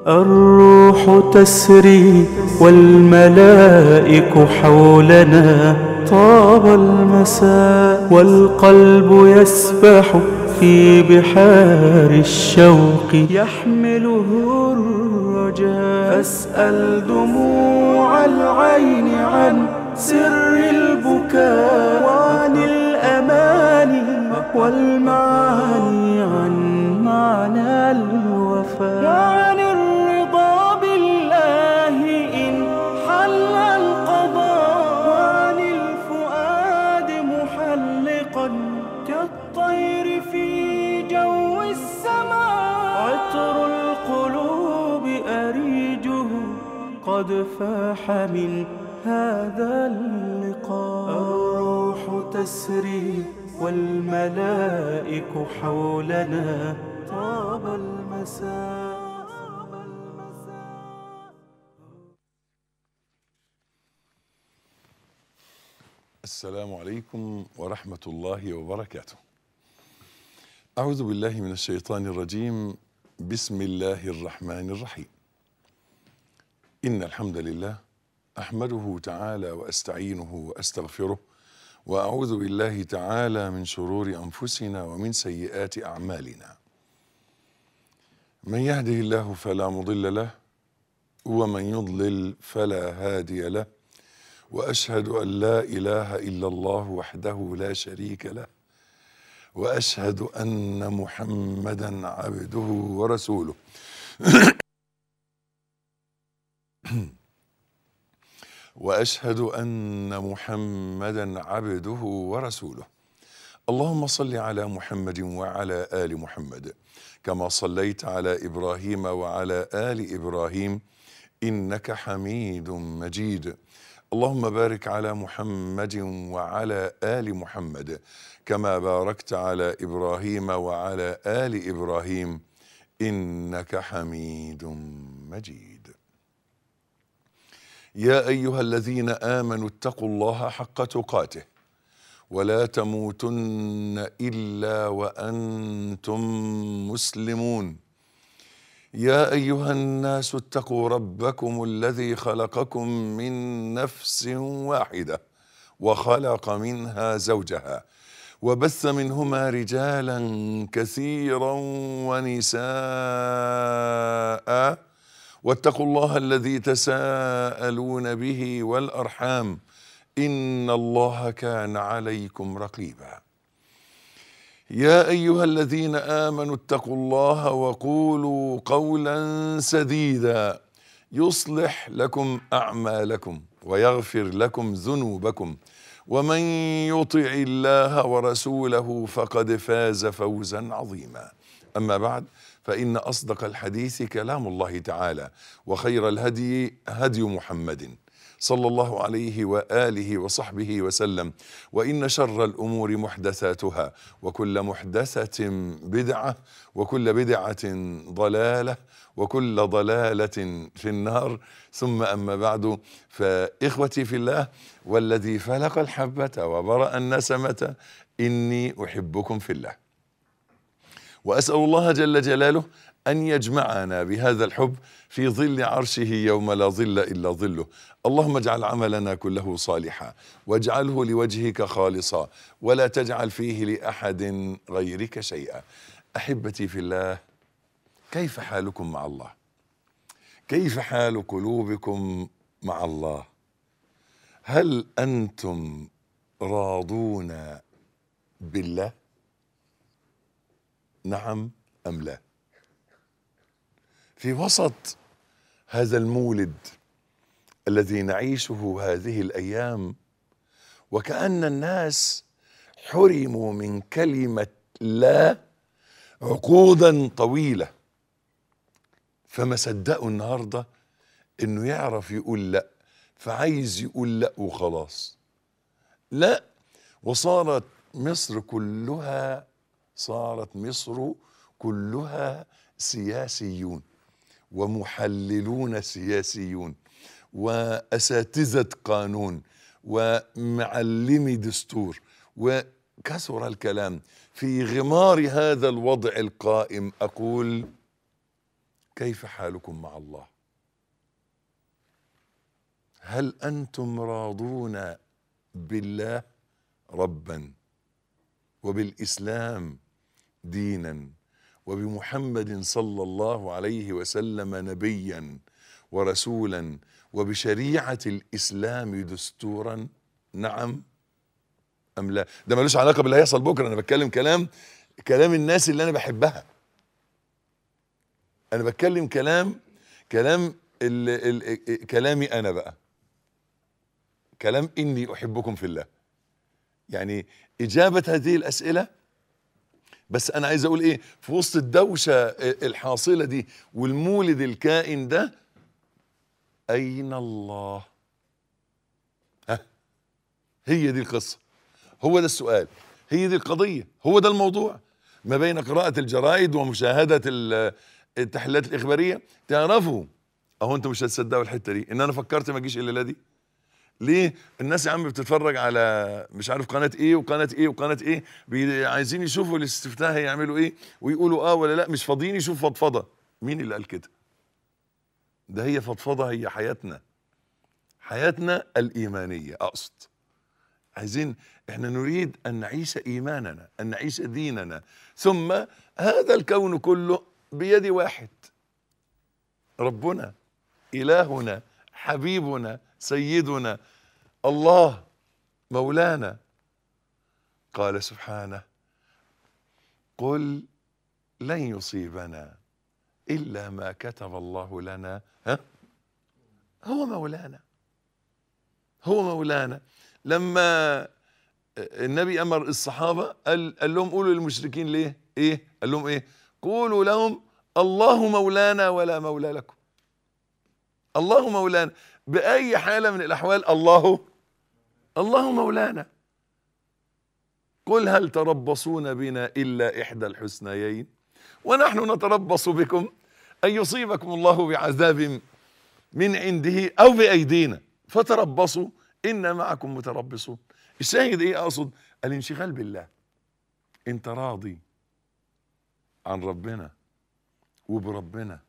الروح تسري والملائك حولنا طاب المساء والقلب يسبح في بحار الشوق يحمله الرجاء فاسأل دموع العين عن سر البكاء وعن الأماني والمعاني عن معنى الوفاء وعن الرضا بالله إن حل القضاء وعن الفؤاد محلقا كالطير في جو السماء عطر القلوب أريجه قد فاح من هذا اللقاء الروح تسري والملائك حولنا طاب المساء السلام عليكم ورحمة الله وبركاته. أعوذ بالله من الشيطان الرجيم، بسم الله الرحمن الرحيم. إن الحمد لله أحمده تعالى وأستعينه وأستغفره وأعوذ بالله تعالى من شرور أنفسنا ومن سيئات أعمالنا. من يهده الله فلا مضل له ومن يضلل فلا هادي له. واشهد ان لا اله الا الله وحده لا شريك له واشهد ان محمدا عبده ورسوله واشهد ان محمدا عبده ورسوله اللهم صل على محمد وعلى ال محمد كما صليت على ابراهيم وعلى ال ابراهيم انك حميد مجيد اللهم بارك على محمد وعلى ال محمد كما باركت على ابراهيم وعلى ال ابراهيم انك حميد مجيد يا ايها الذين امنوا اتقوا الله حق تقاته ولا تموتن الا وانتم مسلمون يا ايها الناس اتقوا ربكم الذي خلقكم من نفس واحده وخلق منها زوجها وبث منهما رجالا كثيرا ونساء واتقوا الله الذي تساءلون به والارحام ان الله كان عليكم رقيبا يا ايها الذين امنوا اتقوا الله وقولوا قولا سديدا يصلح لكم اعمالكم ويغفر لكم ذنوبكم ومن يطع الله ورسوله فقد فاز فوزا عظيما اما بعد فان اصدق الحديث كلام الله تعالى وخير الهدي هدي محمد صلى الله عليه واله وصحبه وسلم وان شر الامور محدثاتها وكل محدثه بدعه وكل بدعه ضلاله وكل ضلاله في النار ثم اما بعد فاخوتي في الله والذي فلق الحبه وبرا النسمه اني احبكم في الله واسال الله جل جلاله ان يجمعنا بهذا الحب في ظل عرشه يوم لا ظل الا ظله اللهم اجعل عملنا كله صالحا واجعله لوجهك خالصا ولا تجعل فيه لاحد غيرك شيئا احبتي في الله كيف حالكم مع الله كيف حال قلوبكم مع الله هل انتم راضون بالله نعم ام لا في وسط هذا المولد الذي نعيشه هذه الايام وكان الناس حرموا من كلمه لا عقودا طويله فما صدقوا النهارده انه يعرف يقول لا فعايز يقول لا وخلاص لا وصارت مصر كلها صارت مصر كلها سياسيون ومحللون سياسيون واساتذه قانون ومعلمي دستور وكثر الكلام في غمار هذا الوضع القائم اقول كيف حالكم مع الله هل انتم راضون بالله ربا وبالاسلام دينا وبمحمد صلى الله عليه وسلم نبيا ورسولا وبشريعه الاسلام دستورا نعم ام لا ده ملوش علاقه باللي هيحصل بكره انا بتكلم كلام كلام الناس اللي انا بحبها انا بتكلم كلام كلام ال ال كلامي انا بقى كلام اني احبكم في الله يعني اجابه هذه الاسئله بس انا عايز اقول ايه في وسط الدوشه الحاصله دي والمولد الكائن ده اين الله ها هي دي القصه هو ده السؤال هي دي القضيه هو ده الموضوع ما بين قراءه الجرائد ومشاهده ال- التحليلات الاخباريه تعرفوا اهو انتوا مش هتصدقوا الحته دي ان انا فكرت ما اجيش الليله دي ليه الناس يا عم بتتفرج على مش عارف قناه ايه وقناه ايه وقناه ايه بي- عايزين يشوفوا الاستفتاء هيعملوا ايه ويقولوا اه ولا لا مش فاضيين يشوفوا فضفضه مين اللي قال كده ده هي فضفضه هي حياتنا حياتنا الايمانيه اقصد عايزين احنا نريد ان نعيش ايماننا ان نعيش ديننا ثم هذا الكون كله بيد واحد ربنا الهنا حبيبنا سيدنا الله مولانا قال سبحانه قل لن يصيبنا الا ما كتب الله لنا ها هو مولانا هو مولانا لما النبي امر الصحابه قال قال لهم قولوا للمشركين ليه؟ ايه؟ قال لهم ايه؟ قولوا لهم الله مولانا ولا مولى لكم. الله مولانا باي حاله من الاحوال الله الله مولانا. قل هل تربصون بنا الا احدى الحسنيين ونحن نتربص بكم ان يصيبكم الله بعذاب من عنده او بايدينا فتربصوا إنا معكم متربصون الشاهد ايه اقصد الانشغال بالله انت راضي عن ربنا وبربنا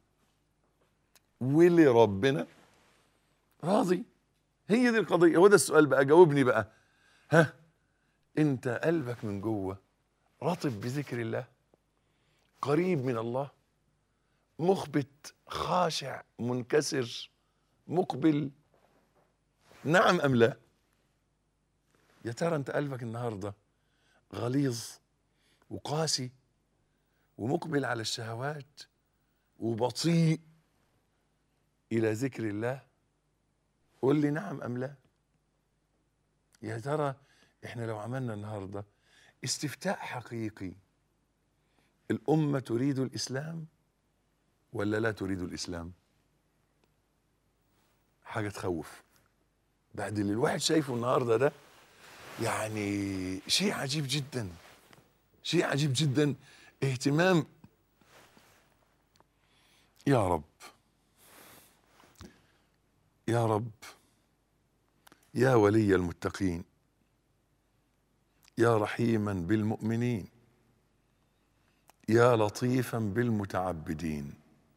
ولربنا راضي هي دي القضية هو ده السؤال بقى جاوبني بقى ها انت قلبك من جوه رطب بذكر الله قريب من الله مخبت خاشع منكسر مقبل نعم ام لا يا ترى انت قلبك النهارده غليظ وقاسي ومقبل على الشهوات وبطيء الى ذكر الله قول لي نعم ام لا يا ترى احنا لو عملنا النهارده استفتاء حقيقي الامه تريد الاسلام ولا لا تريد الاسلام حاجه تخوف بعد اللي الواحد شايفه النهارده ده يعني شيء عجيب جدا شيء عجيب جدا اهتمام يا رب يا رب يا ولي المتقين يا رحيما بالمؤمنين يا لطيفا بالمتعبدين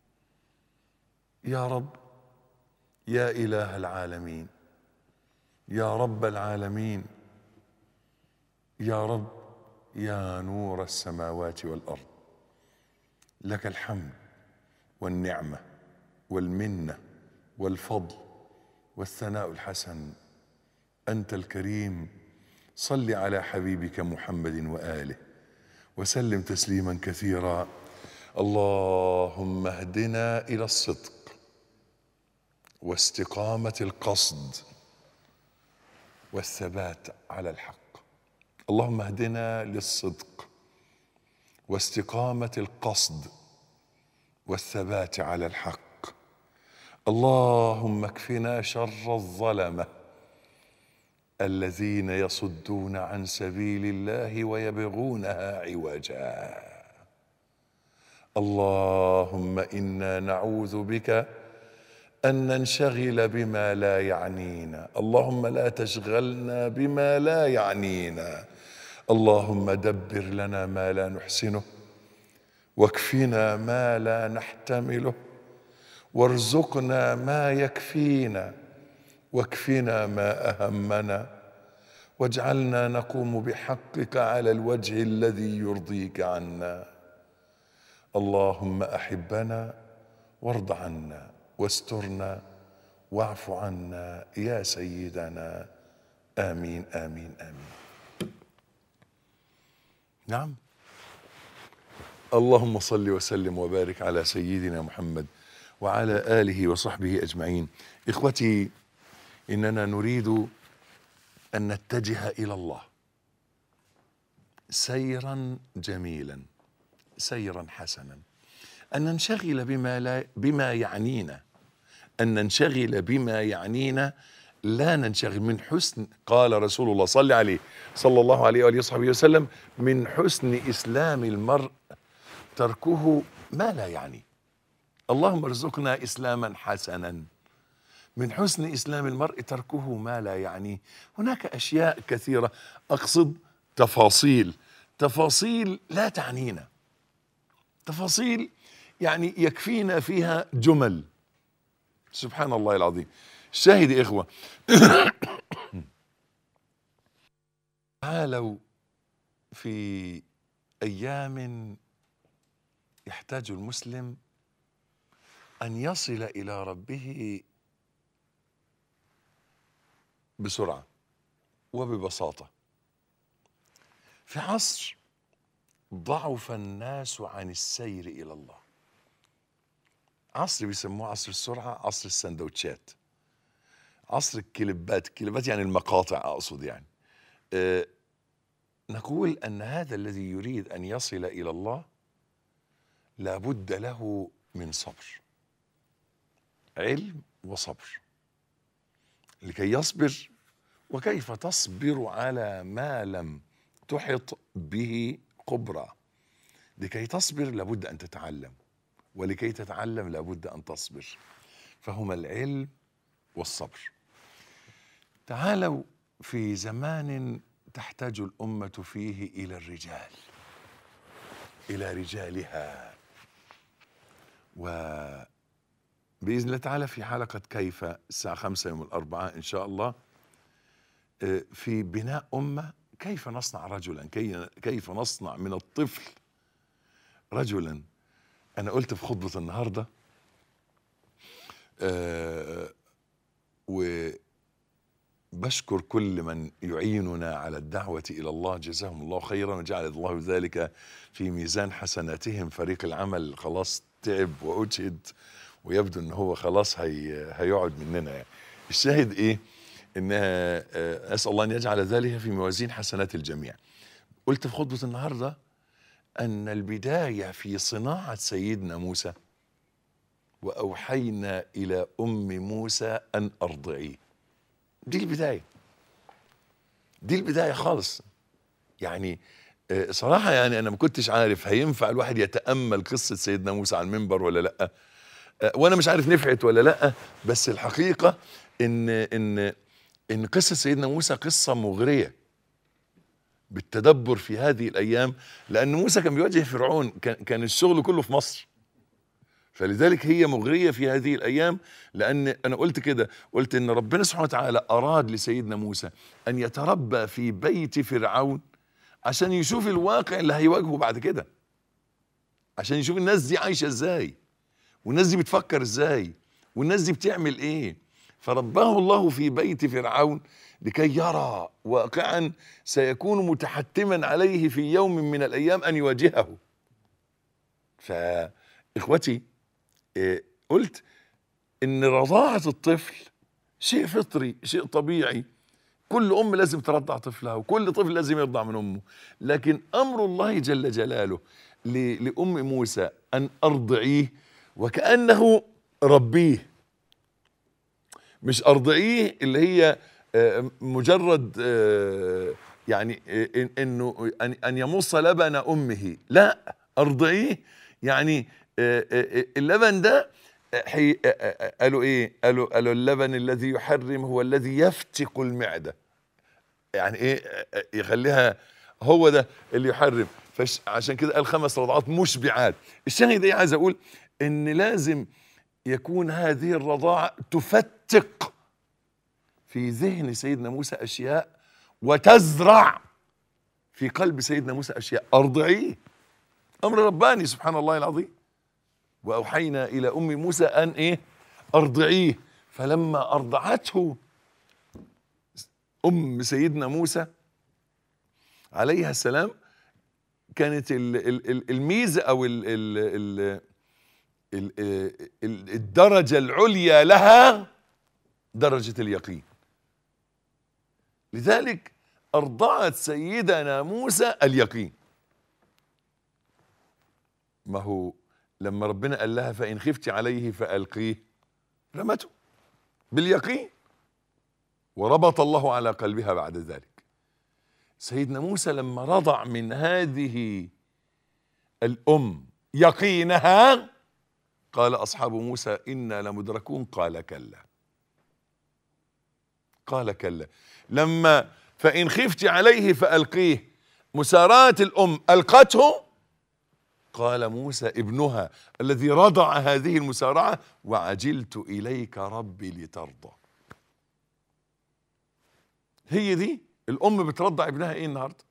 يا رب يا اله العالمين يا رب العالمين يا رب يا نور السماوات والارض لك الحمد والنعمه والمنه والفضل والثناء الحسن انت الكريم صل على حبيبك محمد واله وسلم تسليما كثيرا اللهم اهدنا الى الصدق واستقامه القصد والثبات على الحق اللهم اهدنا للصدق واستقامه القصد والثبات على الحق اللهم اكفنا شر الظلمه الذين يصدون عن سبيل الله ويبغونها عوجا اللهم انا نعوذ بك ان ننشغل بما لا يعنينا اللهم لا تشغلنا بما لا يعنينا اللهم دبر لنا ما لا نحسنه واكفنا ما لا نحتمله وارزقنا ما يكفينا واكفنا ما اهمنا واجعلنا نقوم بحقك على الوجه الذي يرضيك عنا اللهم احبنا وارض عنا واسترنا واعف عنا يا سيدنا امين امين امين نعم اللهم صل وسلم وبارك على سيدنا محمد وعلى اله وصحبه اجمعين اخوتي اننا نريد ان نتجه الى الله سيرا جميلا سيرا حسنا ان ننشغل بما لا بما يعنينا ان ننشغل بما يعنينا لا ننشغل من حسن قال رسول الله صلى عليه صلى الله عليه واله وصحبه وسلم من حسن اسلام المرء تركه ما لا يعني اللهم ارزقنا اسلاما حسنا من حسن اسلام المرء تركه ما لا يعنيه هناك اشياء كثيره اقصد تفاصيل تفاصيل لا تعنينا تفاصيل يعني يكفينا فيها جمل سبحان الله العظيم الشاهد يا اخوه تعالوا في ايام يحتاج المسلم ان يصل الى ربه بسرعه وببساطه في عصر ضعف الناس عن السير الى الله عصر بيسموه عصر السرعه عصر السندوتشات عصر الكليبات الكليبات يعني المقاطع اقصد يعني أه نقول ان هذا الذي يريد ان يصل الى الله لابد له من صبر علم وصبر لكي يصبر وكيف تصبر على ما لم تحط به قبرا لكي تصبر لابد ان تتعلم ولكي تتعلم لابد ان تصبر فهما العلم والصبر تعالوا في زمان تحتاج الامه فيه الى الرجال الى رجالها وباذن الله تعالى في حلقه كيف الساعه خمسة يوم الاربعاء ان شاء الله آه، في بناء امه كيف نصنع رجلا كي- كيف نصنع من الطفل رجلا انا قلت في خطبه النهارده آه، وبشكر كل من يعيننا على الدعوه الى الله جزاهم الله خيرا وجعل الله ذلك في ميزان حسناتهم فريق العمل خلاص تعب واجهد ويبدو ان هو خلاص هي هيقعد مننا يعني الشاهد ايه انها آه، اسال الله ان يجعل ذلك في موازين حسنات الجميع قلت في خطبه النهارده ان البدايه في صناعه سيدنا موسى واوحينا الى ام موسى ان ارضعيه دي البدايه دي البدايه خالص يعني آه، صراحه يعني انا ما كنتش عارف هينفع الواحد يتامل قصه سيدنا موسى على المنبر ولا لا آه، وانا مش عارف نفعت ولا لا بس الحقيقه ان ان ان قصه سيدنا موسى قصه مغريه بالتدبر في هذه الايام لان موسى كان بيواجه فرعون كان كان الشغل كله في مصر فلذلك هي مغريه في هذه الايام لان انا قلت كده قلت ان ربنا سبحانه وتعالى اراد لسيدنا موسى ان يتربى في بيت فرعون عشان يشوف الواقع اللي هيواجهه بعد كده عشان يشوف الناس دي عايشه ازاي والناس دي بتفكر ازاي والناس دي بتعمل ايه فرباه الله في بيت فرعون لكي يرى واقعا سيكون متحتما عليه في يوم من الايام ان يواجهه فاخوتي إيه، قلت ان رضاعه الطفل شيء فطري شيء طبيعي كل ام لازم ترضع طفلها وكل طفل لازم يرضع من امه لكن امر الله جل جلاله ل- لام موسى ان ارضعيه وكانه ربيه مش ارضعيه اللي هي آه، مجرد آه، يعني آه، إن- انه ان ان يمص لبن امه لا ارضعيه يعني آه، آه، اللبن ده آه، حي آه، آه، قالوا ايه قالوا قالوا اللبن الذي يحرم هو الذي يفتق المعده يعني ايه آه، آه، يخليها هو ده اللي يحرم فعشان كده قال خمس رضعات مشبعات الشاهد ايه عايز اقول ان لازم يكون هذه الرضاعة تفتق في ذهن سيدنا موسى أشياء وتزرع في قلب سيدنا موسى أشياء أرضعيه أمر رباني سبحان الله العظيم وأوحينا إلى أم موسى أن إيه أرضعيه فلما أرضعته أم سيدنا موسى عليها السلام كانت ال- ال- ال- الميزة أو ال ال ال ال ال الدرجة العليا لها درجة اليقين لذلك أرضعت سيدنا موسى اليقين ما هو لما ربنا قال لها فإن خفت عليه فألقيه رمته باليقين وربط الله على قلبها بعد ذلك سيدنا موسى لما رضع من هذه الأم يقينها قال أصحاب موسى إنا لمدركون قال كلا قال كلا لما فإن خفت عليه فألقيه مساراة الأم ألقته قال موسى ابنها الذي رضع هذه المسارعة وعجلت إليك ربي لترضى هي دي الأم بترضع ابنها إيه النهاردة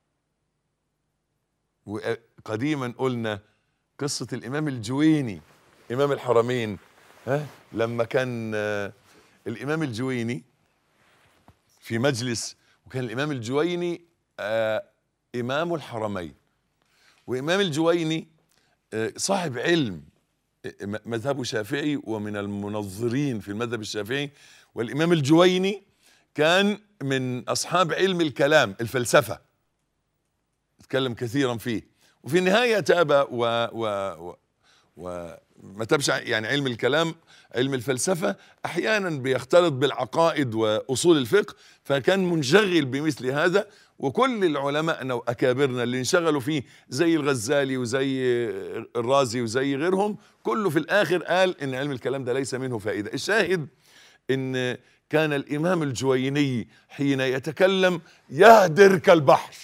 وقديما قلنا قصة الإمام الجويني إمام الحرمين ها لما كان آه، الإمام الجويني في مجلس وكان الإمام الجويني آه، إمام الحرمين وإمام الجويني آه، صاحب علم آه، م- مذهبه شافعي ومن المنظرين في المذهب الشافعي والإمام الجويني كان من أصحاب علم الكلام الفلسفة تكلم كثيرا فيه وفي النهاية تاب و, و, و وما تابش يعني علم الكلام علم الفلسفة أحيانا بيختلط بالعقائد وأصول الفقه فكان منشغل بمثل هذا وكل العلماء وأكابرنا اللي انشغلوا فيه زي الغزالي وزي الرازي وزي غيرهم كله في الآخر قال إن علم الكلام ده ليس منه فائدة الشاهد إن كان الإمام الجويني حين يتكلم يهدر كالبحر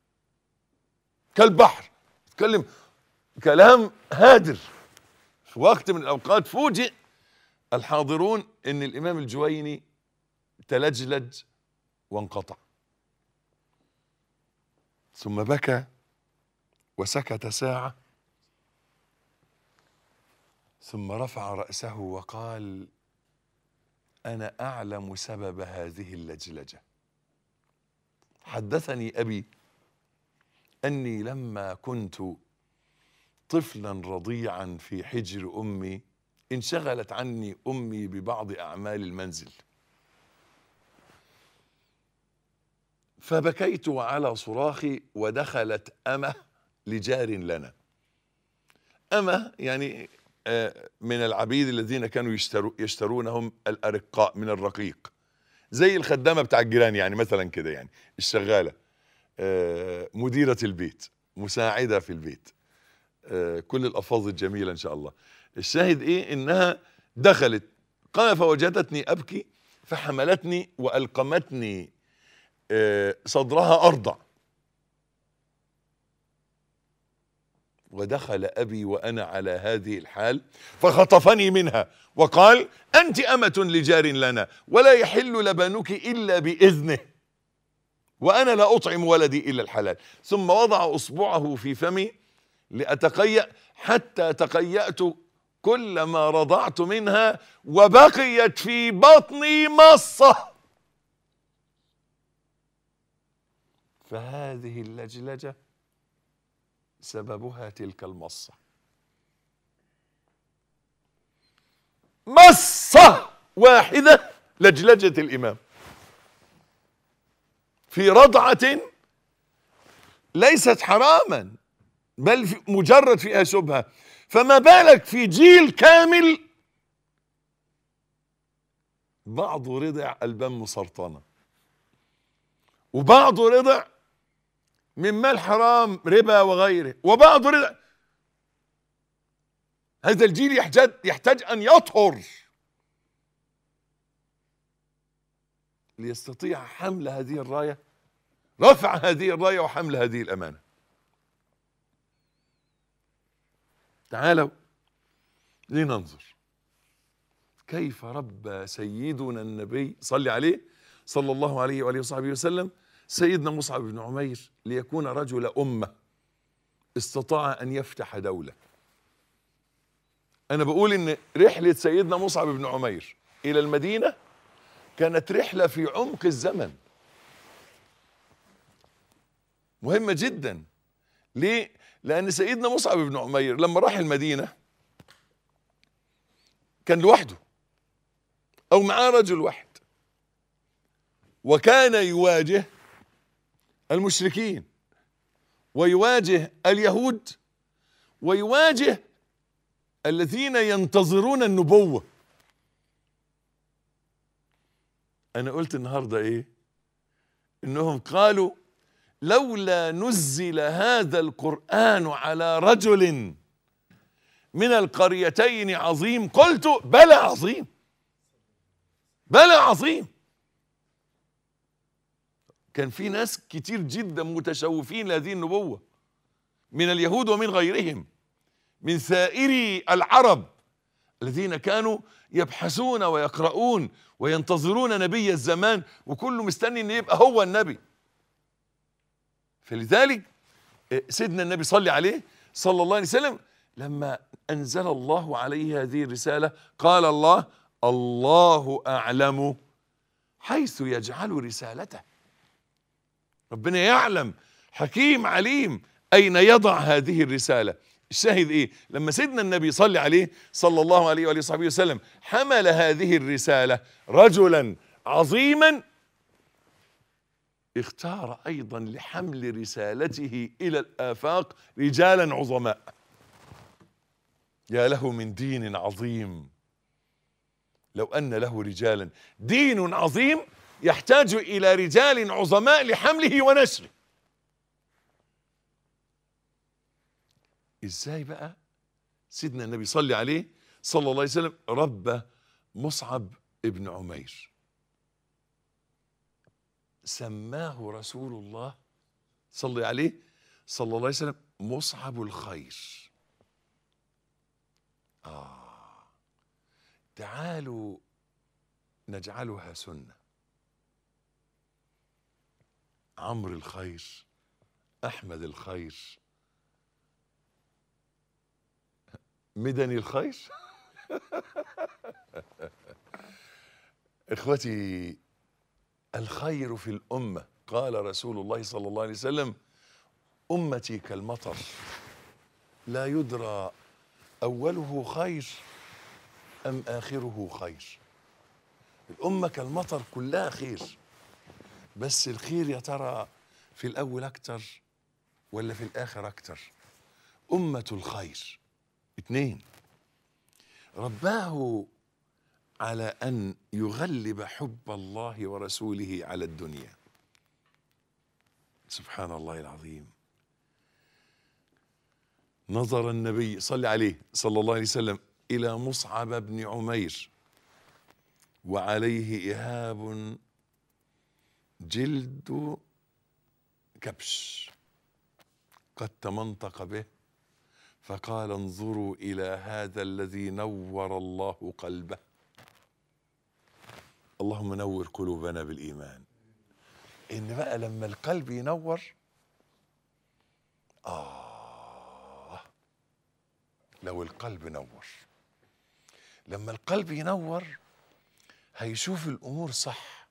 كالبحر يتكلم كلام هادر في وقت من الأوقات فوجئ الحاضرون ان الامام الجويني تلجلج وانقطع ثم بكى وسكت ساعه ثم رفع راسه وقال انا اعلم سبب هذه اللجلجه حدثني ابي اني لما كنت طفلا رضيعا في حجر امي انشغلت عني امي ببعض اعمال المنزل فبكيت على صراخي ودخلت امه لجار لنا امه يعني آه، من العبيد الذين كانوا يشتروا يشترونهم الارقاء من الرقيق زي الخدامه بتاع الجيران يعني مثلا كده يعني الشغاله آه، مديره البيت مساعده في البيت آه، كل الالفاظ الجميله ان شاء الله الشاهد ايه انها دخلت قال فوجدتني ابكي فحملتني والقمتني آه، صدرها ارضع ودخل ابي وانا على هذه الحال فخطفني منها وقال انت امه لجار لنا ولا يحل لبنك الا باذنه وانا لا اطعم ولدي الا الحلال ثم وضع اصبعه في فمي لاتقيأ حتى تقيأت كلما رضعت منها وبقيت في بطني مصة فهذه اللجلجة سببها تلك المصة مصة واحدة لجلجة الإمام في رضعة ليست حراما بل في مجرد فيها شبهة فما بالك في جيل كامل بعضه رضع البان مسرطنة وبعضه رضع من مال حرام ربا وغيره وبعضه رضع هذا الجيل يحتاج يحتاج ان يطهر ليستطيع حمل هذه الرايه رفع هذه الرايه وحمل هذه الامانه تعالوا لننظر كيف ربى سيدنا النبي صلى عليه صلى الله عليه وآله وصحبه وسلم سيدنا مصعب بن عمير ليكون رجل أمة استطاع أن يفتح دولة أنا بقول إن رحلة سيدنا مصعب بن عمير إلى المدينة كانت رحلة في عمق الزمن مهمة جدا ليه؟ لأن سيدنا مصعب بن عمير لما راح المدينة كان لوحده أو معاه رجل واحد وكان يواجه المشركين ويواجه اليهود ويواجه الذين ينتظرون النبوة أنا قلت النهاردة إيه إنهم قالوا لولا نزل هذا القرآن على رجل من القريتين عظيم قلت بلى عظيم بلى عظيم كان في ناس كتير جدا متشوفين لهذه النبوة من اليهود ومن غيرهم من سائر العرب الذين كانوا يبحثون ويقرؤون وينتظرون نبي الزمان وكله مستني ان يبقى هو النبي فلذلك سيدنا النبي صلى عليه صلى الله عليه وسلم لما انزل الله عليه هذه الرساله قال الله الله اعلم حيث يجعل رسالته ربنا يعلم حكيم عليم اين يضع هذه الرساله الشاهد ايه لما سيدنا النبي صلى عليه صلى الله عليه واله وصحبه وسلم حمل هذه الرساله رجلا عظيما اختار ايضا لحمل رسالته الى الافاق رجالا عظماء يا له من دين عظيم لو ان له رجالا دين عظيم يحتاج الى رجال عظماء لحمله ونشره ازاي بقى سيدنا النبي صلى عليه صلى الله عليه وسلم رب مصعب ابن عمير سماه رسول الله صلى عليه صلى الله عليه وسلم مصعب الخير آه تعالوا نجعلها سنة عمرو الخير أحمد الخير مدني الخير اخوتي الخير في الامه قال رسول الله صلى الله عليه وسلم امتي كالمطر لا يدرى اوله خير ام اخره خير الامه كالمطر كلها خير بس الخير يا ترى في الاول اكتر ولا في الاخر اكتر امه الخير اثنين رباه على ان يغلب حب الله ورسوله على الدنيا سبحان الله العظيم نظر النبي صلى عليه صلى الله عليه وسلم الى مصعب بن عمير وعليه اهاب جلد كبش قد تمنطق به فقال انظروا الى هذا الذي نور الله قلبه اللهم نور قلوبنا بالايمان ان بقى لما القلب ينور اه لو القلب نور لما القلب ينور هيشوف الامور صح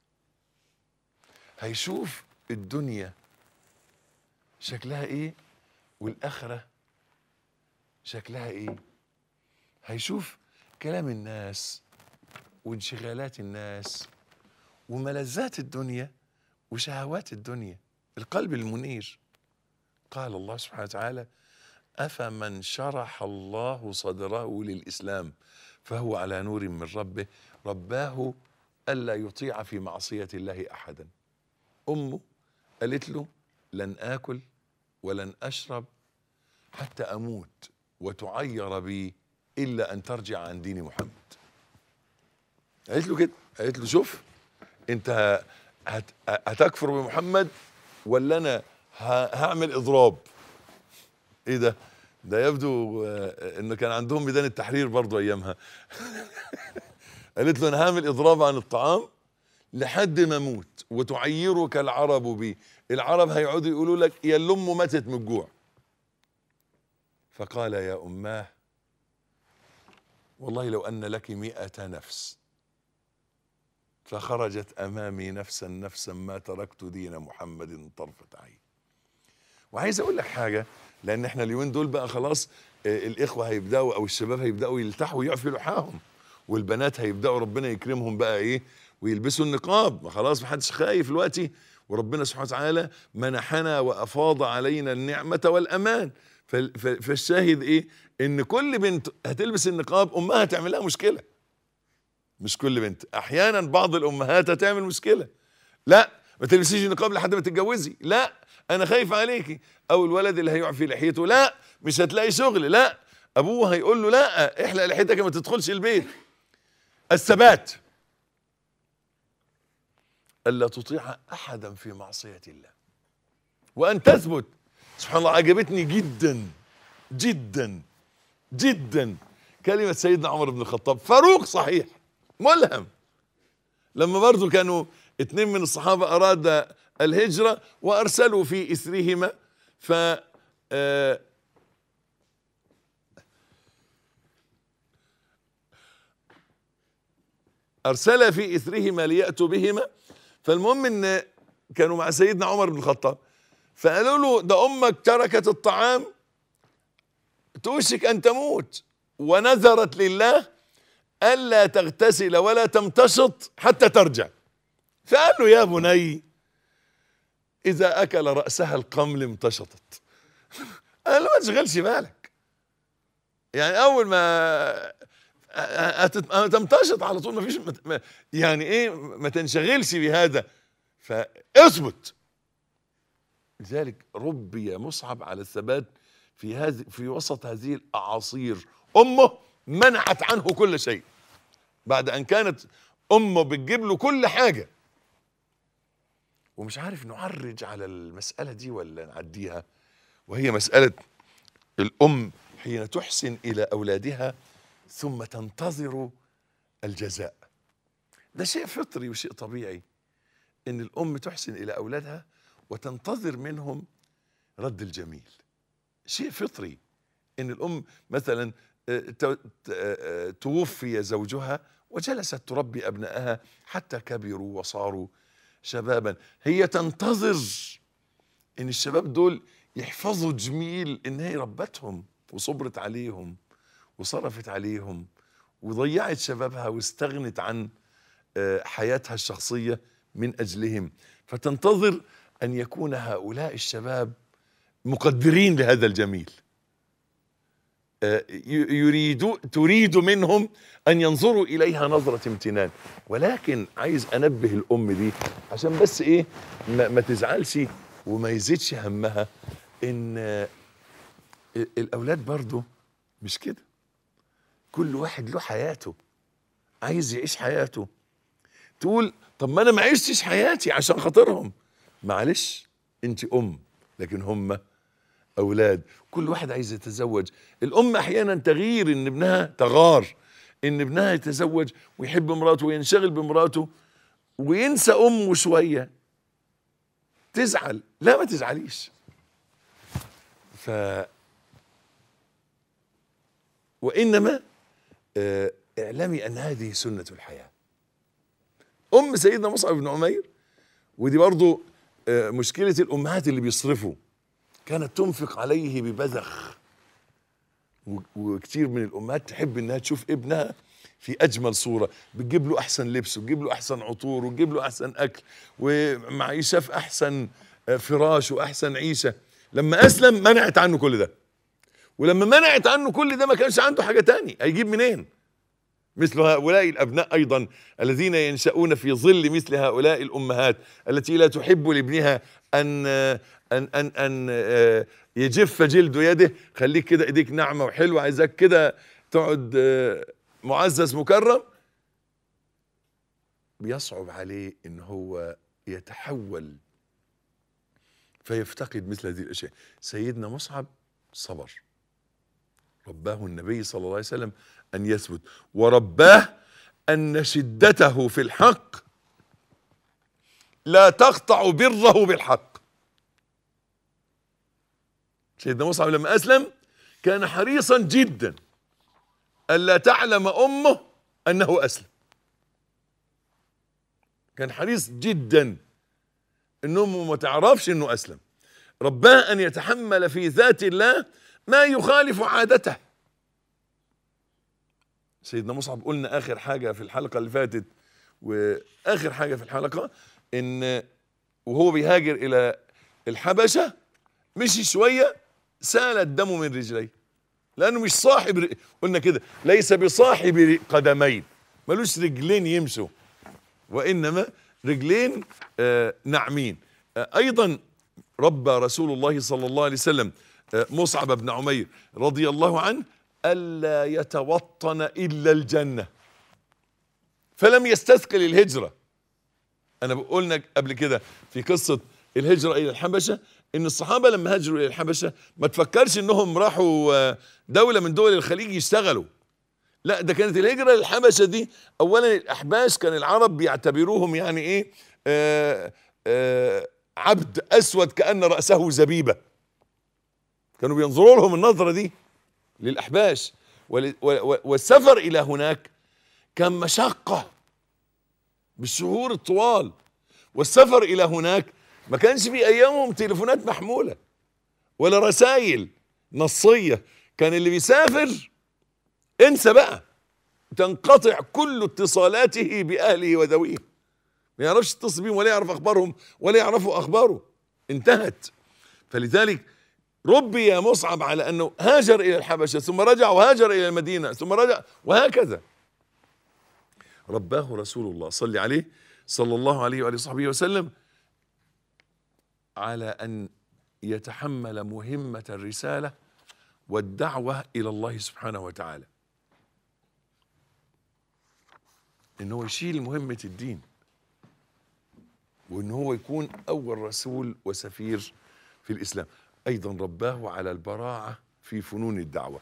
هيشوف الدنيا شكلها ايه والاخره شكلها ايه هيشوف كلام الناس وانشغالات الناس وملذات الدنيا وشهوات الدنيا القلب المنير قال الله سبحانه وتعالى افمن شرح الله صدره للاسلام فهو على نور من ربه رباه الا يطيع في معصيه الله احدا امه قالت له لن اكل ولن اشرب حتى اموت وتعير بي الا ان ترجع عن دين محمد قالت له كده قالت له شوف انت هت هتكفر بمحمد ولا انا ه- هعمل اضراب ايه ده ده يبدو آه، انه كان عندهم ميدان التحرير برضو ايامها قالت له انا هعمل اضراب عن الطعام لحد ما اموت وتعيرك العرب بي العرب هيقعدوا يقولوا لك يا اللي امه ماتت من الجوع فقال يا اماه والله لو ان لك مئة نفس فخرجت امامي نفسا نفسا ما تركت دين محمد طرفة عين وعايز اقول لك حاجه لان احنا اليومين دول بقى خلاص آه، الاخوه هيبداوا او الشباب هيبداوا يلتحوا ويعفوا لحاهم والبنات هيبداوا ربنا يكرمهم بقى ايه ويلبسوا النقاب ما خلاص ما حدش خايف دلوقتي وربنا سبحانه وتعالى منحنا وافاض علينا النعمه والامان فال- ف- فالشاهد ايه ان كل بنت هتلبس النقاب امها هتعمل لها مشكله مش كل بنت احيانا بعض الامهات هتعمل مشكله لا ما تلبسيش نقاب لحد ما تتجوزي لا انا خايف عليكي او الولد اللي هيعفي لحيته لا مش هتلاقي شغل لا ابوه هيقول له لا احلق لحيتك ما تدخلش البيت الثبات الا تطيع احدا في معصيه الله وان تثبت سبحان الله عجبتني جدا جدا جدا كلمه سيدنا عمر بن الخطاب فاروق صحيح ملهم لما برضو كانوا اتنين من الصحابة أراد الهجرة وأرسلوا في إثرهما ف آه، أرسل في إثرهما ليأتوا بهما فالمهم إن كانوا مع سيدنا عمر بن الخطاب فقالوا له ده أمك تركت الطعام توشك أن تموت ونذرت لله ألا تغتسل ولا تمتشط حتى ترجع فقال له يا بني إذا أكل رأسها القمل امتشطت قال له ما تشغلش بالك يعني أول ما هتت- هتمتشط على طول ما فيش ما- يعني إيه ما تنشغلش بهذا فاثبت لذلك ربي مصعب على الثبات في هذه في وسط هذه الأعاصير أمه منعت عنه كل شيء بعد أن كانت أمه بتجيب له كل حاجة ومش عارف نعرج على المسألة دي ولا نعديها وهي مسألة الأم حين تحسن إلى أولادها ثم تنتظر الجزاء ده شيء فطري وشيء طبيعي إن الأم تحسن إلى أولادها وتنتظر منهم رد الجميل شيء فطري إن الأم مثلا آه، ت- ت- آه، توفي زوجها وجلست تربي أبنائها حتى كبروا وصاروا شبابا هي تنتظر ان الشباب دول يحفظوا جميل ان هي ربتهم وصبرت عليهم وصرفت عليهم وضيعت شبابها واستغنت عن آه، حياتها الشخصية من أجلهم فتنتظر أن يكون هؤلاء الشباب مقدرين لهذا الجميل آه، ي- يريد تريد منهم ان ينظروا اليها نظره امتنان ولكن عايز انبه الام دي عشان بس ايه ما, ما تزعلش وما يزيدش همها ان آه، ال- الاولاد برضو مش كده كل واحد له حياته عايز يعيش حياته تقول طب ما انا ما عشتش حياتي عشان خاطرهم معلش انت ام لكن هم اولاد كل واحد عايز يتزوج الام احيانا تغير ان ابنها تغار ان ابنها يتزوج ويحب مراته وينشغل بمراته وينسى امه شويه تزعل لا ما تزعليش ف وانما آه، اعلمي ان هذه سنه الحياه ام سيدنا مصعب بن عمير ودي برضو آه، مشكله الامهات اللي بيصرفوا كانت تنفق عليه ببذخ و- وكتير من الامهات تحب انها تشوف ابنها في اجمل صوره بتجيب له احسن لبس وتجيب له احسن عطور وتجيب له احسن اكل ومعيشه في احسن آه، فراش واحسن عيشه لما اسلم منعت عنه كل ده ولما منعت عنه كل ده ما كانش عنده حاجه تاني هيجيب منين مثل هؤلاء الابناء ايضا الذين ينشؤون في ظل مثل هؤلاء الامهات التي لا تحب لابنها ان ان ان ان آه، يجف جلد يده خليك كده ايديك ناعمه وحلوه عايزك كده تقعد آه، معزز مكرم بيصعب عليه ان هو يتحول فيفتقد مثل هذه الاشياء سيدنا مصعب صبر رباه النبي صلى الله عليه وسلم ان يثبت ورباه ان شدته في الحق لا تقطع بره بالحق سيدنا مصعب لما اسلم كان حريصا جدا الا تعلم امه انه اسلم كان حريص جدا ان امه ما تعرفش انه اسلم رباه ان يتحمل في ذات الله ما يخالف عادته سيدنا مصعب قلنا اخر حاجه في الحلقه اللي فاتت واخر حاجه في الحلقه ان وهو بيهاجر الى الحبشه مشي شويه سال الدم من رجليه لانه مش صاحب ر- قلنا كده ليس بصاحب ر- قدمين ملوش رجلين يمشوا وانما رجلين آه ناعمين آه ايضا ربى رسول الله صلى الله عليه وسلم آه مصعب بن عمير رضي الله عنه الا يتوطن الا الجنه فلم يستثقل الهجره انا قلنا قبل كده في قصه الهجره الى الحبشه ان الصحابه لما هاجروا الى الحبشه ما تفكرش انهم راحوا آه، دوله من دول الخليج يشتغلوا لا ده كانت الهجره للحبشه دي اولا الاحباش كان العرب بيعتبروهم يعني ايه آه آه عبد اسود كان راسه زبيبه كانوا بينظروا لهم النظره دي للاحباش ول- و- و- والسفر الى هناك كان مشقه بالشهور الطوال والسفر الى هناك ما كانش في ايامهم تليفونات محموله ولا رسائل نصيه كان اللي بيسافر انسى بقى تنقطع كل اتصالاته باهله وذويه ما يعرفش يتصل بيهم ولا يعرف اخبارهم ولا يعرفوا اخباره انتهت فلذلك ربي يا مصعب على انه هاجر الى الحبشه ثم رجع وهاجر الى المدينه ثم رجع وهكذا رباه رسول الله صلى عليه صلى الله عليه وآله وصحبه وسلم على أن يتحمل مهمة الرسالة والدعوة إلى الله سبحانه وتعالى إن هو يشيل مهمة الدين وإن هو يكون أول رسول وسفير في الإسلام أيضا رباه على البراعة في فنون الدعوة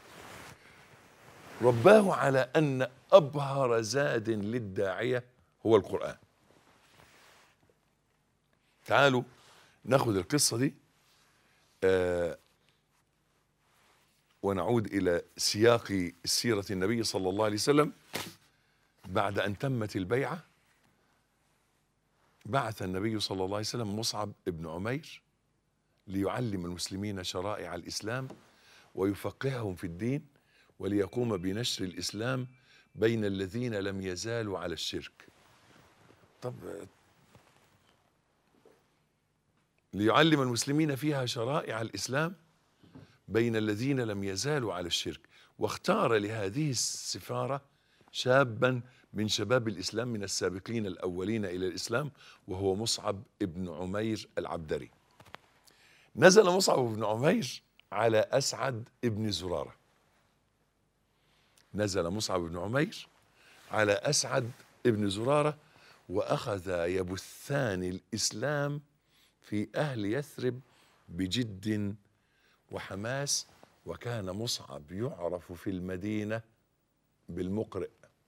رباه على ان ابهر زاد للداعيه هو القران تعالوا ناخذ القصه دي آه ونعود الى سياق سيره النبي صلى الله عليه وسلم بعد ان تمت البيعه بعث النبي صلى الله عليه وسلم مصعب بن عمير ليعلم المسلمين شرائع الاسلام ويفقههم في الدين وليقوم بنشر الاسلام بين الذين لم يزالوا على الشرك طب ليعلم المسلمين فيها شرائع الاسلام بين الذين لم يزالوا على الشرك واختار لهذه السفاره شابا من شباب الاسلام من السابقين الاولين الى الاسلام وهو مصعب ابن عمير العبدري نزل مصعب بن عمير على اسعد ابن زراره نزل مصعب بن عمير على اسعد ابن زراره واخذ يبثان الاسلام في اهل يثرب بجد وحماس وكان مصعب يعرف في المدينه بالمقرئ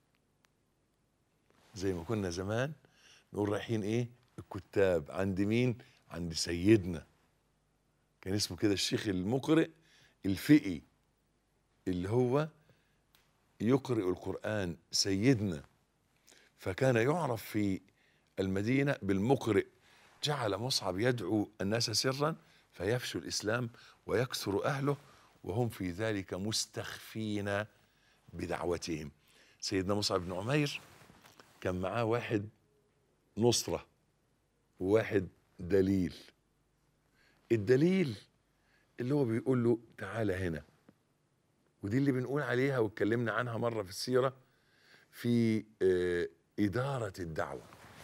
زي ما كنا زمان نقول رايحين ايه الكتاب عند مين عند سيدنا كان اسمه كده الشيخ المقرئ الفقي اللي هو يقرئ القرآن سيدنا فكان يعرف في المدينة بالمقرئ جعل مصعب يدعو الناس سرا فيفشو الإسلام ويكثر أهله وهم في ذلك مستخفين بدعوتهم سيدنا مصعب بن عمير كان معاه واحد نصرة وواحد دليل الدليل اللي هو بيقول له تعالى هنا ودي اللي بنقول عليها واتكلمنا عنها مرة في السيرة في آه، إدارة الدعوة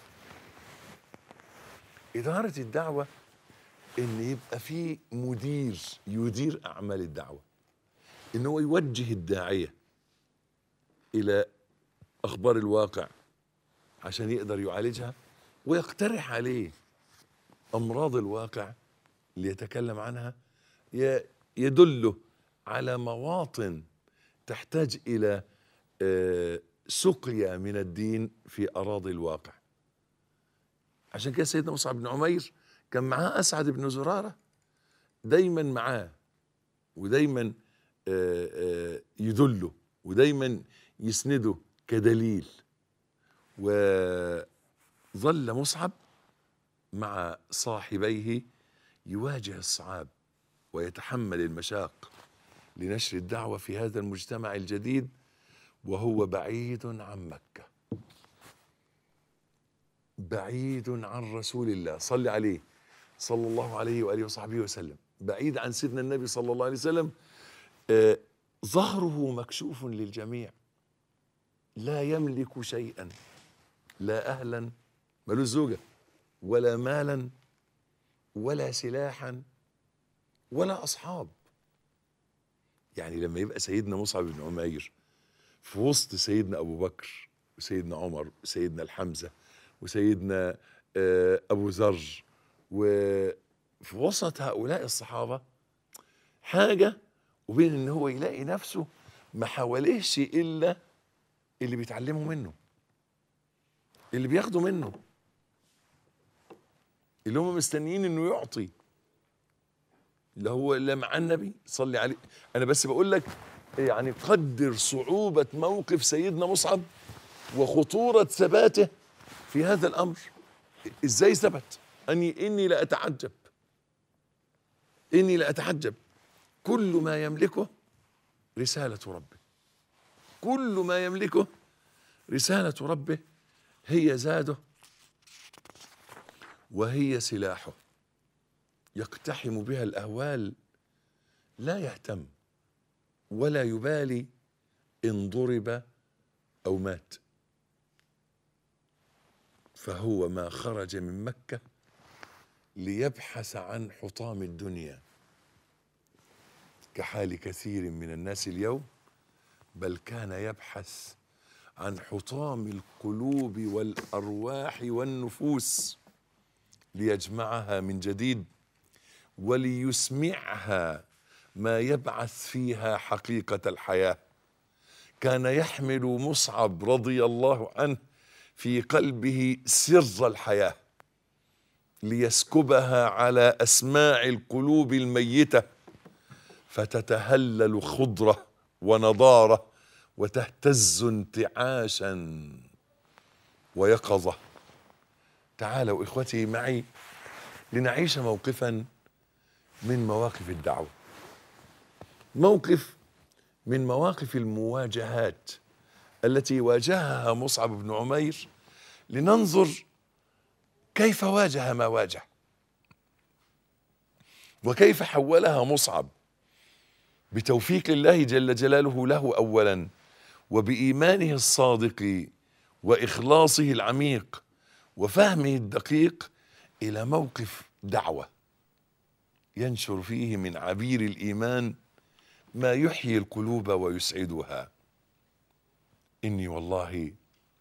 إدارة الدعوة إن يبقى في مدير يدير أعمال الدعوة إن هو يوجه الداعية إلى أخبار الواقع عشان يقدر يعالجها ويقترح عليه أمراض الواقع اللي يتكلم عنها ي- يدله على مواطن تحتاج إلى آه، سقيا من الدين في أراضي الواقع عشان كده سيدنا مصعب بن عمير كان معاه أسعد بن زرارة دايما معاه ودايما آه، آه، يدله ودايما يسنده كدليل وظل مصعب مع صاحبيه يواجه الصعاب ويتحمل المشاق لنشر الدعوة في هذا المجتمع الجديد وهو بعيد عن مكة بعيد عن رسول الله صل عليه صلى الله عليه وآله وصحبه وسلم بعيد عن سيدنا النبي صلى الله عليه وسلم آه، ظهره مكشوف للجميع لا يملك شيئا لا أهلا ملوش زوجة ولا مالا ولا سلاحا ولا أصحاب يعني لما يبقى سيدنا مصعب بن عمير في وسط سيدنا أبو بكر وسيدنا عمر وسيدنا الحمزة وسيدنا آه، أبو ذر وفي وسط هؤلاء الصحابة حاجة وبين ان هو يلاقي نفسه ما حواليهش الا اللي بيتعلموا منه اللي بياخدوا منه اللي هم مستنيين انه يعطي اللي هو اللي مع النبي صلي عليه انا بس بقول لك يعني قدر صعوبة موقف سيدنا مصعب وخطورة ثباته في هذا الامر ازاي ثبت اني اني لا اتعجب اني لا اتعجب كل ما يملكه رسالة ربه كل ما يملكه رسالة ربه هي زاده وهي سلاحه يقتحم بها الأهوال لا يهتم ولا يبالي إن ضرب أو مات فهو ما خرج من مكة ليبحث عن حطام الدنيا كحال كثير من الناس اليوم بل كان يبحث عن حطام القلوب والارواح والنفوس ليجمعها من جديد وليسمعها ما يبعث فيها حقيقه الحياه كان يحمل مصعب رضي الله عنه في قلبه سر الحياه ليسكبها على اسماع القلوب الميته فتتهلل خضره ونضاره وتهتز انتعاشا ويقظه تعالوا اخوتي معي لنعيش موقفا من مواقف الدعوه موقف من مواقف المواجهات التي واجهها مصعب بن عمير لننظر كيف واجه ما واجه وكيف حولها مصعب بتوفيق الله جل جلاله له اولا وبايمانه الصادق واخلاصه العميق وفهمه الدقيق الى موقف دعوه ينشر فيه من عبير الايمان ما يحيي القلوب ويسعدها اني والله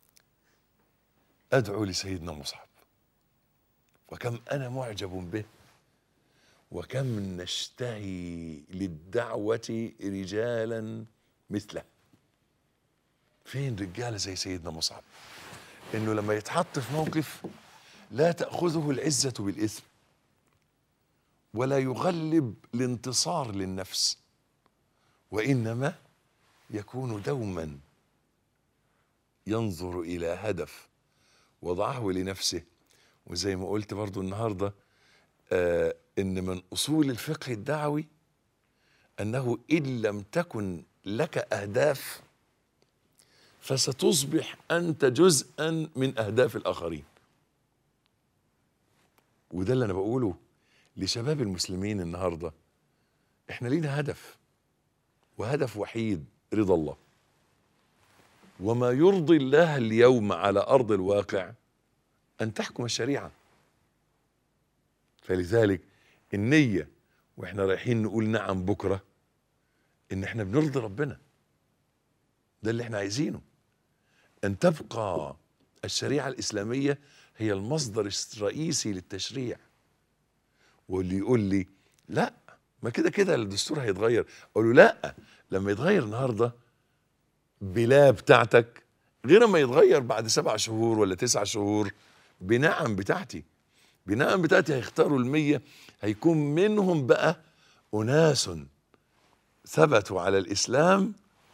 ادعو لسيدنا مصعب وكم انا معجب به وكم نشتهي للدعوة رجالا مثله فين رجالة زي سيدنا مصعب انه لما يتحط في موقف لا تأخذه العزة بالإثم ولا يغلب الانتصار للنفس وإنما يكون دوما ينظر إلى هدف وضعه لنفسه وزي ما قلت برضو النهارده آه ان من اصول الفقه الدعوي انه ان لم تكن لك اهداف فستصبح انت جزءا من اهداف الاخرين وده اللي انا بقوله لشباب المسلمين النهارده احنا لينا هدف وهدف وحيد رضا الله وما يرضي الله اليوم على ارض الواقع ان تحكم الشريعه فلذلك النية واحنا رايحين نقول نعم بكرة ان احنا بنرضي ربنا ده اللي احنا عايزينه ان تبقى الشريعة الاسلامية هي المصدر الرئيسي للتشريع واللي يقول لي لا ما كده كده الدستور هيتغير اقول له لا لما يتغير النهارده بلا بتاعتك غير ما يتغير بعد سبع شهور ولا تسع شهور بنعم بتاعتي بنعم بتاعتي هيختاروا المية هيكون منهم بقى أناس ثبتوا على الإسلام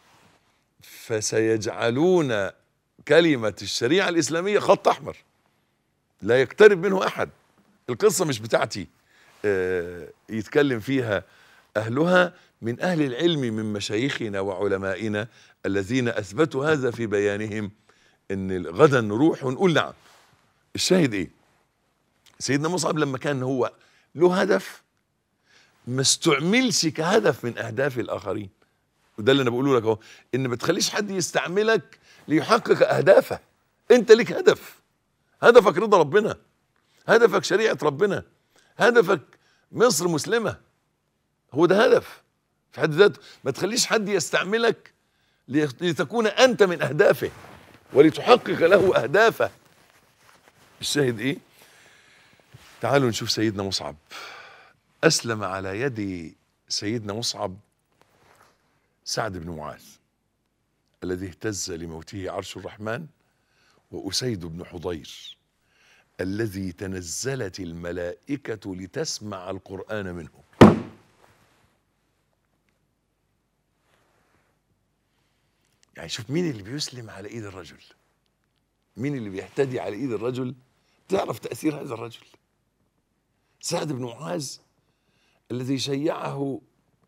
فسيجعلون كلمة الشريعة الإسلامية خط أحمر لا يقترب منه أحد القصة مش بتاعتي آه، يتكلم فيها أهلها من أهل العلم من مشايخنا وعلمائنا الذين أثبتوا هذا في بيانهم إن غدا نروح ونقول نعم الشاهد إيه سيدنا مصعب لما كان هو له هدف ما استعملش كهدف من أهداف الآخرين وده اللي أنا بقوله لك أهو إن ما تخليش حد يستعملك ليحقق أهدافه أنت ليك هدف هدفك رضا ربنا هدفك شريعة ربنا هدفك مصر مسلمة هو ده هدف في حد ذاته ما تخليش حد يستعملك لي- لتكون أنت من أهدافه ولتحقق له أهدافه الشاهد إيه تعالوا نشوف سيدنا مصعب أسلم على يد سيدنا مصعب سعد بن معاذ الذي اهتز لموته عرش الرحمن وأسيد بن حضير الذي تنزلت الملائكة لتسمع القرآن منه يعني شوف مين اللي بيسلم على ايد الرجل مين اللي بيهتدي على ايد الرجل تعرف تأثير هذا الرجل سعد بن معاذ الذي شيعه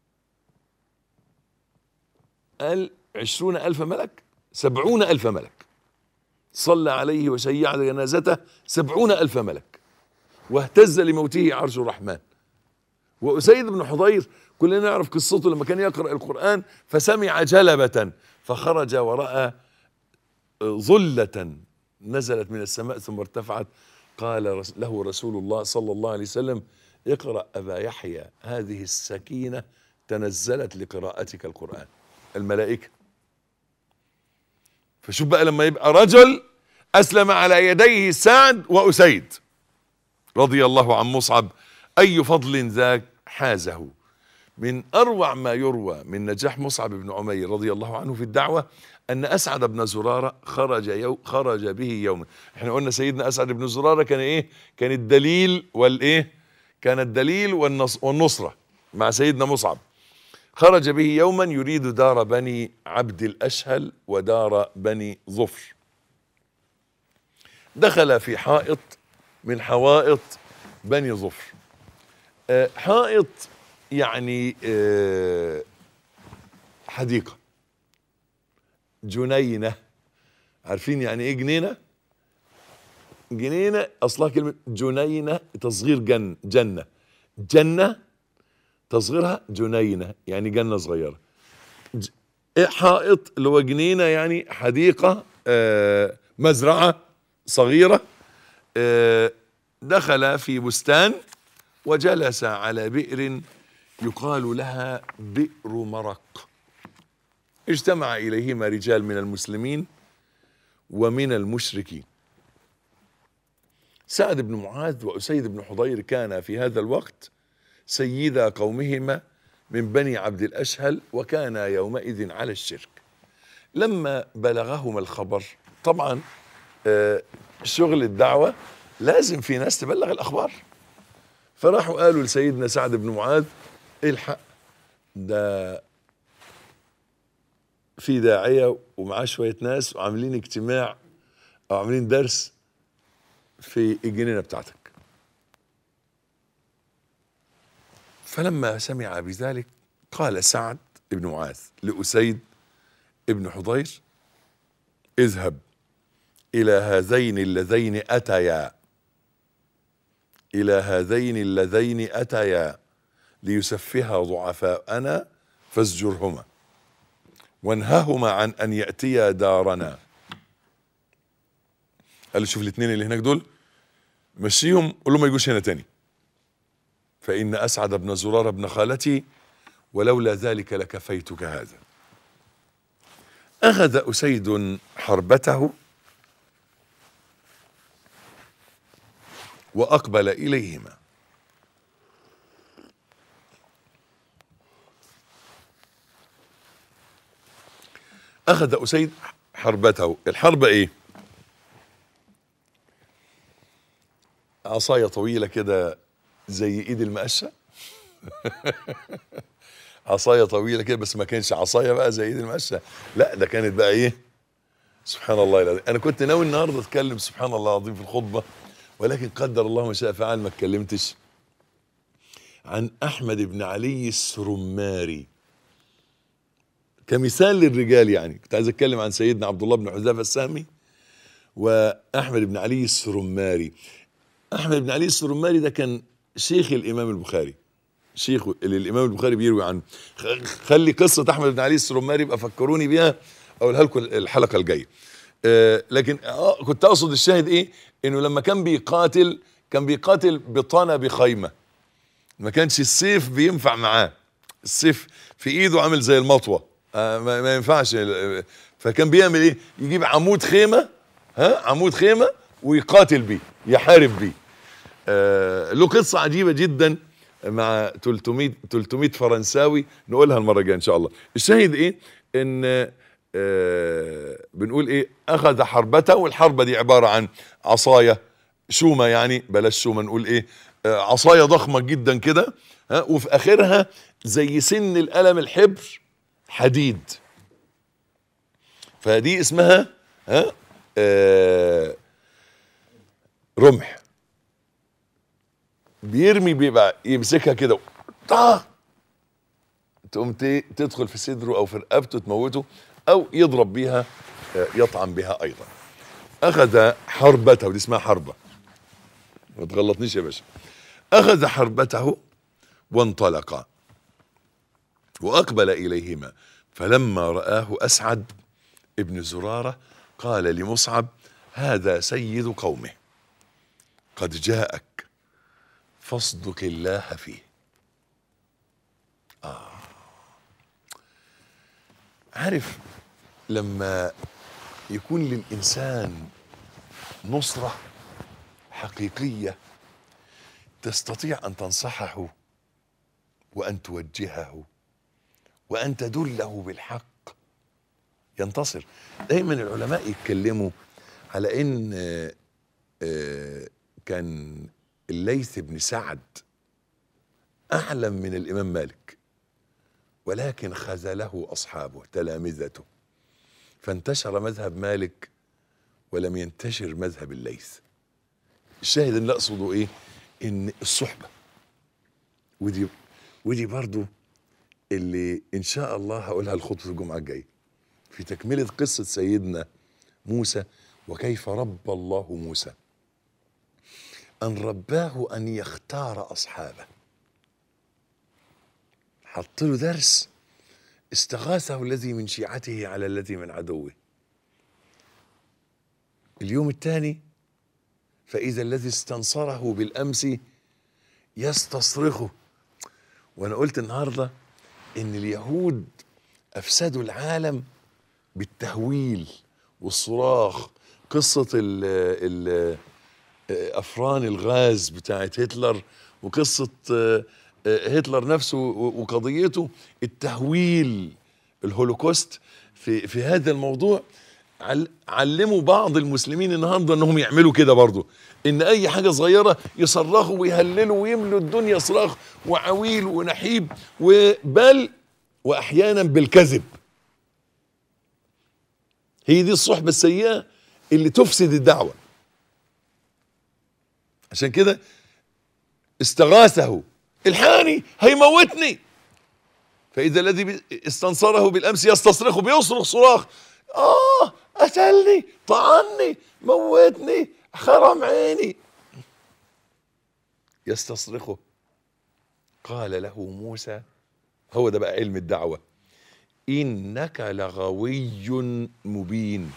قال عشرون ألف ملك سبعون ألف ملك صلى عليه وشيع جنازته سبعون ألف ملك واهتز لموته عرش الرحمن وأسيد بن حضير كلنا نعرف قصته لما كان يقرأ القرآن فسمع جلبة فخرج ورأى ظلة نزلت من السماء ثم ارتفعت قال رس- له رسول الله صلى الله عليه وسلم اقرأ أبا يحيى هذه السكينة تنزلت لقراءتك القرآن الملائكة فشوف بقى لما يبقى رجل أسلم على يديه سعد وأسيد رضي الله عن مصعب أي فضل ذاك حازه من أروع ما يروى من نجاح مصعب بن عمير رضي الله عنه في الدعوة أن أسعد بن زرارة خرج يو خرج به يوما احنا قلنا سيدنا أسعد بن زرارة كان إيه كان الدليل والإيه كان الدليل والنص والنصرة مع سيدنا مصعب خرج به يوما يريد دار بني عبد الأشهل ودار بني ظفر دخل في حائط من حوائط بني ظفر آه، حائط يعني آه، حديقة جنينة عارفين يعني ايه جنينة جنينة اصلها كلمة جنينة تصغير جن جنة جنة تصغيرها جنينة يعني جنة صغيرة ج- إيه حائط اللي هو جنينة يعني حديقة آه، مزرعة صغيرة آه، دخل في بستان وجلس على بئر يقال لها بئر مرق اجتمع إليهما رجال من المسلمين ومن المشركين سعد بن معاذ وأسيد بن حضير كانا في هذا الوقت سيدا قومهما من بني عبد الأشهل وكانا يومئذ على الشرك لما بلغهما الخبر طبعا آه، شغل الدعوة لازم في ناس تبلغ الأخبار فراحوا قالوا لسيدنا سعد بن معاذ الحق ده في داعية ومعاه شوية ناس وعاملين اجتماع أو عاملين درس في الجنينة بتاعتك فلما سمع بذلك قال سعد بن معاذ لأسيد ابن حضير اذهب إلى هذين اللذين أتيا إلى هذين اللذين أتيا ليسفها ضعفاءنا فازجرهما وانههما عن أن يأتيا دارنا قال له شوف الاثنين اللي هناك دول مشيهم قول له ما يجوش هنا تاني فإن أسعد بن زرار بن خالتي ولولا ذلك لكفيتك هذا أخذ أسيد حربته وأقبل إليهما أخذ أسيد حربته الحربة ايه عصاية طويلة كده زي ايد المقشة عصاية طويلة كده بس ما كانش عصاية بقى زي ايد المقشة لا ده كانت بقى ايه سبحان الله العظيم انا كنت ناوي النهارده اتكلم سبحان الله العظيم في الخطبة ولكن قدر الله ما شاء فعل ما اتكلمتش عن احمد بن علي السرماري كمثال للرجال يعني كنت عايز اتكلم عن سيدنا عبد الله بن حذافه السهمي واحمد بن علي السرماري احمد بن علي السرماري ده كان شيخ الامام البخاري شيخ اللي الامام البخاري بيروي عنه خ- خلي قصه احمد بن علي السرماري يبقى فكروني بيها اقولها لكم الحلقه الجايه آه لكن آه كنت اقصد الشاهد ايه انه لما كان بيقاتل كان بيقاتل بطانه بخيمه ما كانش السيف بينفع معاه السيف في ايده عامل زي المطوه آه ما, ما ينفعش آه، فكان بيعمل ايه يجيب عمود خيمه ها عمود خيمه ويقاتل بيه يحارب بيه آه له قصه عجيبه جدا مع 300 300 فرنساوي نقولها المره الجايه ان شاء الله الشاهد ايه ان آه بنقول ايه اخذ حربته والحربه دي عباره عن عصايه شومه يعني بلاش شومه نقول ايه آه عصايه ضخمه جدا كده ها وفي اخرها زي سن القلم الحبر حديد فدي اسمها ها آه رمح بيرمي بيبقى يمسكها كده طه تقوم ت- تدخل في صدره او في رقبته تموته او يضرب بيها آه، يطعن بها ايضا اخذ حربته دي اسمها حربه ما تغلطنيش يا باشا اخذ حربته وانطلق واقبل اليهما فلما راه اسعد ابن زراره قال لمصعب هذا سيد قومه قد جاءك فاصدق الله فيه آه عارف لما يكون للإنسان نصرة حقيقية تستطيع أن تنصحه وأن توجهه وأن تدله بالحق ينتصر دايما العلماء يتكلموا على ان آه، آه، كان الليث بن سعد اعلم من الامام مالك ولكن خذله اصحابه تلامذته فانتشر مذهب مالك ولم ينتشر مذهب الليث الشاهد اللي اقصده ايه ان الصحبه ودي ودي برضو اللي ان شاء الله هقولها الخطبه الجمعه الجايه في تكمله قصه سيدنا موسى وكيف ربى الله موسى ان رباه ان يختار اصحابه حط له درس استغاثه الذي من شيعته على الذي من عدوه اليوم الثاني فاذا الذي استنصره بالامس يستصرخه وانا قلت النهارده ان اليهود افسدوا العالم بالتهويل والصراخ قصه ال ال افران الغاز بتاعت هتلر وقصه آه، آه، هتلر نفسه و- وقضيته التهويل الهولوكوست في في هذا الموضوع عل- علموا بعض المسلمين النهارده انهم يعملوا كده برضه ان اي حاجه صغيره يصرخوا ويهللوا ويملوا الدنيا صراخ وعويل ونحيب وبل واحيانا بالكذب هي دي الصحبه السيئه اللي تفسد الدعوه عشان كده استغاثه الحاني هيموتني فاذا الذي بي- استنصره بالامس يستصرخه بيصرخ صراخ اه قتلني طعني موتني خرم عيني يستصرخه قال له موسى هو ده بقى علم الدعوه انك لغوي مبين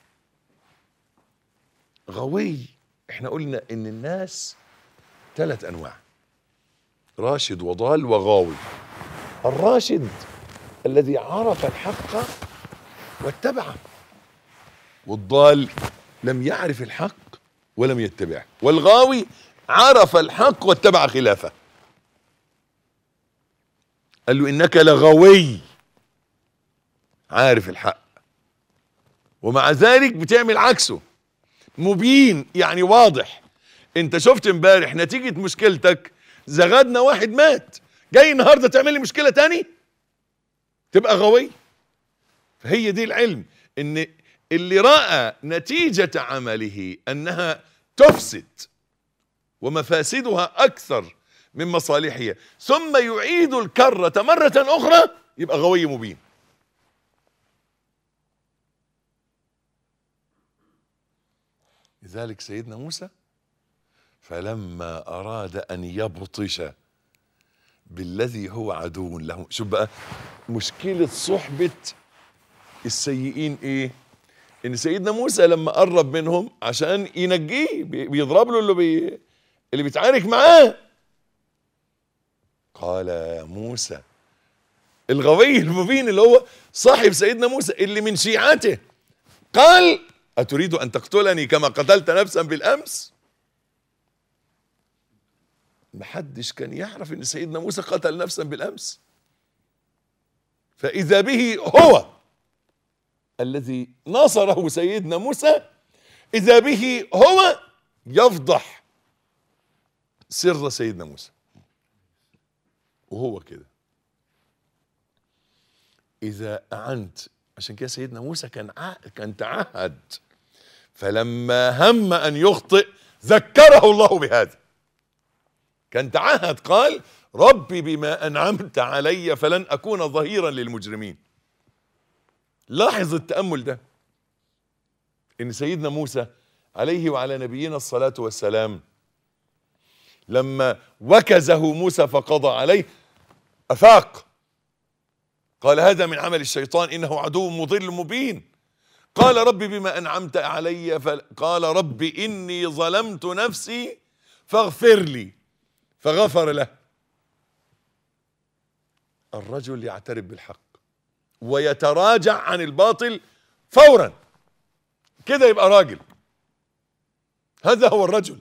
غوي احنا قلنا ان الناس ثلاث انواع راشد وضال وغاوي الراشد الذي عرف الحق واتبعه والضال لم يعرف الحق ولم يتبعه والغاوي عرف الحق واتبع خلافه قال له انك لغوي عارف الحق ومع ذلك بتعمل عكسه مبين يعني واضح انت شفت امبارح نتيجة مشكلتك زغدنا واحد مات جاي النهارده تعمل لي مشكلة تاني تبقى غوي فهي دي العلم ان اللي رأى نتيجة عمله انها تفسد ومفاسدها اكثر من مصالحها ثم يعيد الكرة مرة اخرى يبقى غوي مبين لذلك سيدنا موسى فلما اراد ان يبطش بالذي هو عدو له شوف بقى مشكلة صحبة السيئين ايه ان سيدنا موسى لما قرب منهم عشان ينجيه بي- بيضرب له اللي بي اللي بيتعارك معاه قال يا موسى الغوي المبين اللي هو صاحب سيدنا موسى اللي من شيعته قال أتريد أن تقتلني كما قتلت نفسا بالأمس محدش كان يعرف ان سيدنا موسى قتل نفسا بالامس فاذا به هو الذي نصره سيدنا موسى اذا به هو يفضح سر سيدنا موسى وهو كده اذا اعنت عشان كده سيدنا موسى كان ع... كان تعهد فلما هم ان يخطئ ذكره الله بهذا كان تعهد قال ربي بما انعمت علي فلن اكون ظهيرا للمجرمين لاحظ التامل ده ان سيدنا موسى عليه وعلى نبينا الصلاه والسلام لما وكزه موسى فقضى عليه افاق قال هذا من عمل الشيطان انه عدو مضل مبين قال ربي بما انعمت علي قال ربي اني ظلمت نفسي فاغفر لي فغفر له الرجل يعترف بالحق ويتراجع عن الباطل فورا كده يبقى راجل هذا هو الرجل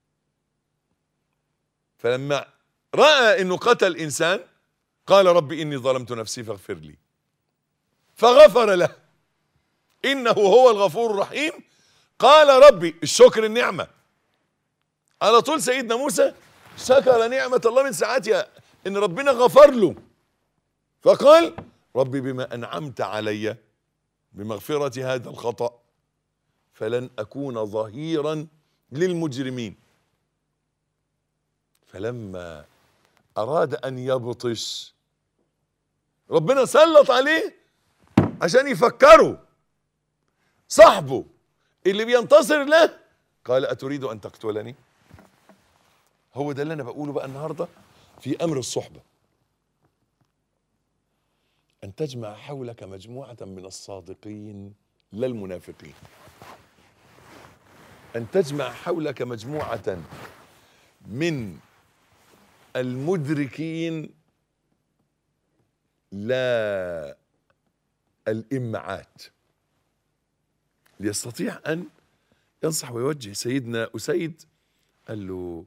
فلما راى انه قتل انسان قال ربي اني ظلمت نفسي فاغفر لي فغفر له انه هو الغفور الرحيم قال ربي الشكر النعمه على طول سيدنا موسى شكر نعمة الله من ساعتها ان ربنا غفر له فقال ربي بما انعمت علي بمغفرة هذا الخطأ فلن اكون ظهيرا للمجرمين فلما اراد ان يبطش ربنا سلط عليه عشان يفكره صاحبه اللي بينتصر له قال اتريد ان تقتلني هو ده اللي انا بقوله بقى النهارده في امر الصحبه ان تجمع حولك مجموعه من الصادقين لا المنافقين ان تجمع حولك مجموعه من المدركين لا الامعات ليستطيع ان ينصح ويوجه سيدنا اسيد قال له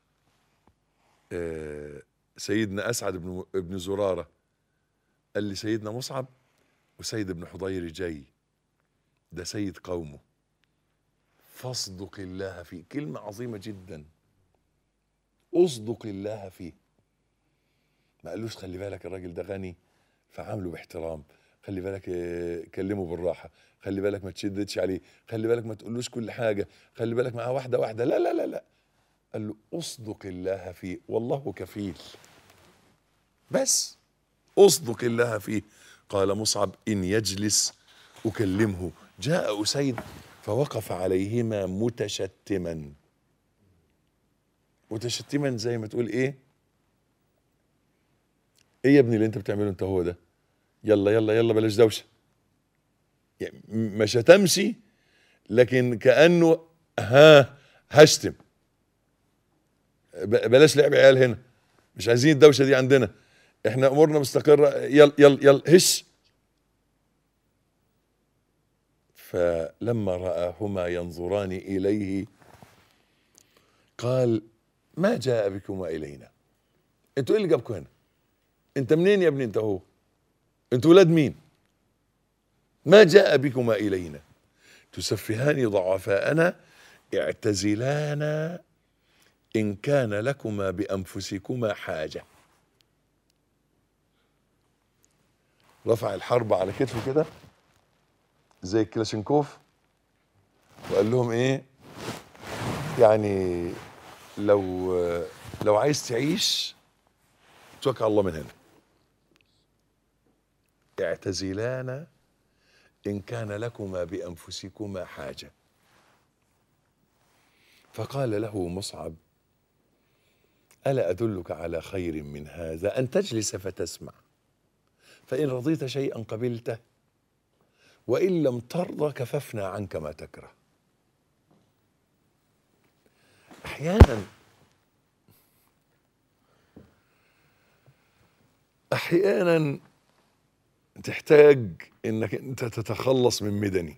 سيدنا اسعد بن ابن زراره قال لي سيدنا مصعب وسيد بن حضير جاي ده سيد قومه فاصدق الله فيه كلمة عظيمة جدا اصدق الله فيه ما قالوش خلي بالك الراجل ده غني فعامله باحترام خلي بالك كلمه بالراحة خلي بالك ما تشددش عليه خلي بالك ما تقولوش كل حاجة خلي بالك معاه واحدة واحدة لا لا لا لا قال له اصدق الله فيه والله كفيل بس اصدق الله فيه قال مصعب ان يجلس اكلمه جاء اسيد فوقف عليهما متشتما متشتما زي ما تقول ايه ايه يا ابني اللي انت بتعمله انت هو ده يلا يلا يلا بلاش دوشه يعني ما شتمش لكن كانه ها هشتم بلاش لعب عيال هنا مش عايزين الدوشه دي عندنا احنا امورنا مستقره يلا يلا يلا هش فلما راهما ينظران اليه قال ما جاء بكما الينا انتوا ايه اللي جابكم هنا انت منين يا ابني انت هو انتوا ولاد مين ما جاء بكما الينا تسفهان ضعفاءنا اعتزلانا إن كان لكما بأنفسكما حاجة رفع الحرب على كتفه كده زي كلاشينكوف وقال لهم ايه يعني لو لو عايز تعيش توكل على الله من هنا اعتزلانا إن كان لكما بأنفسكما حاجة فقال له مصعب ألا أدلك على خير من هذا أن تجلس فتسمع فإن رضيت شيئا قبلته وإن لم ترضى كففنا عنك ما تكره أحيانا أحيانا تحتاج انك انت تتخلص من مدني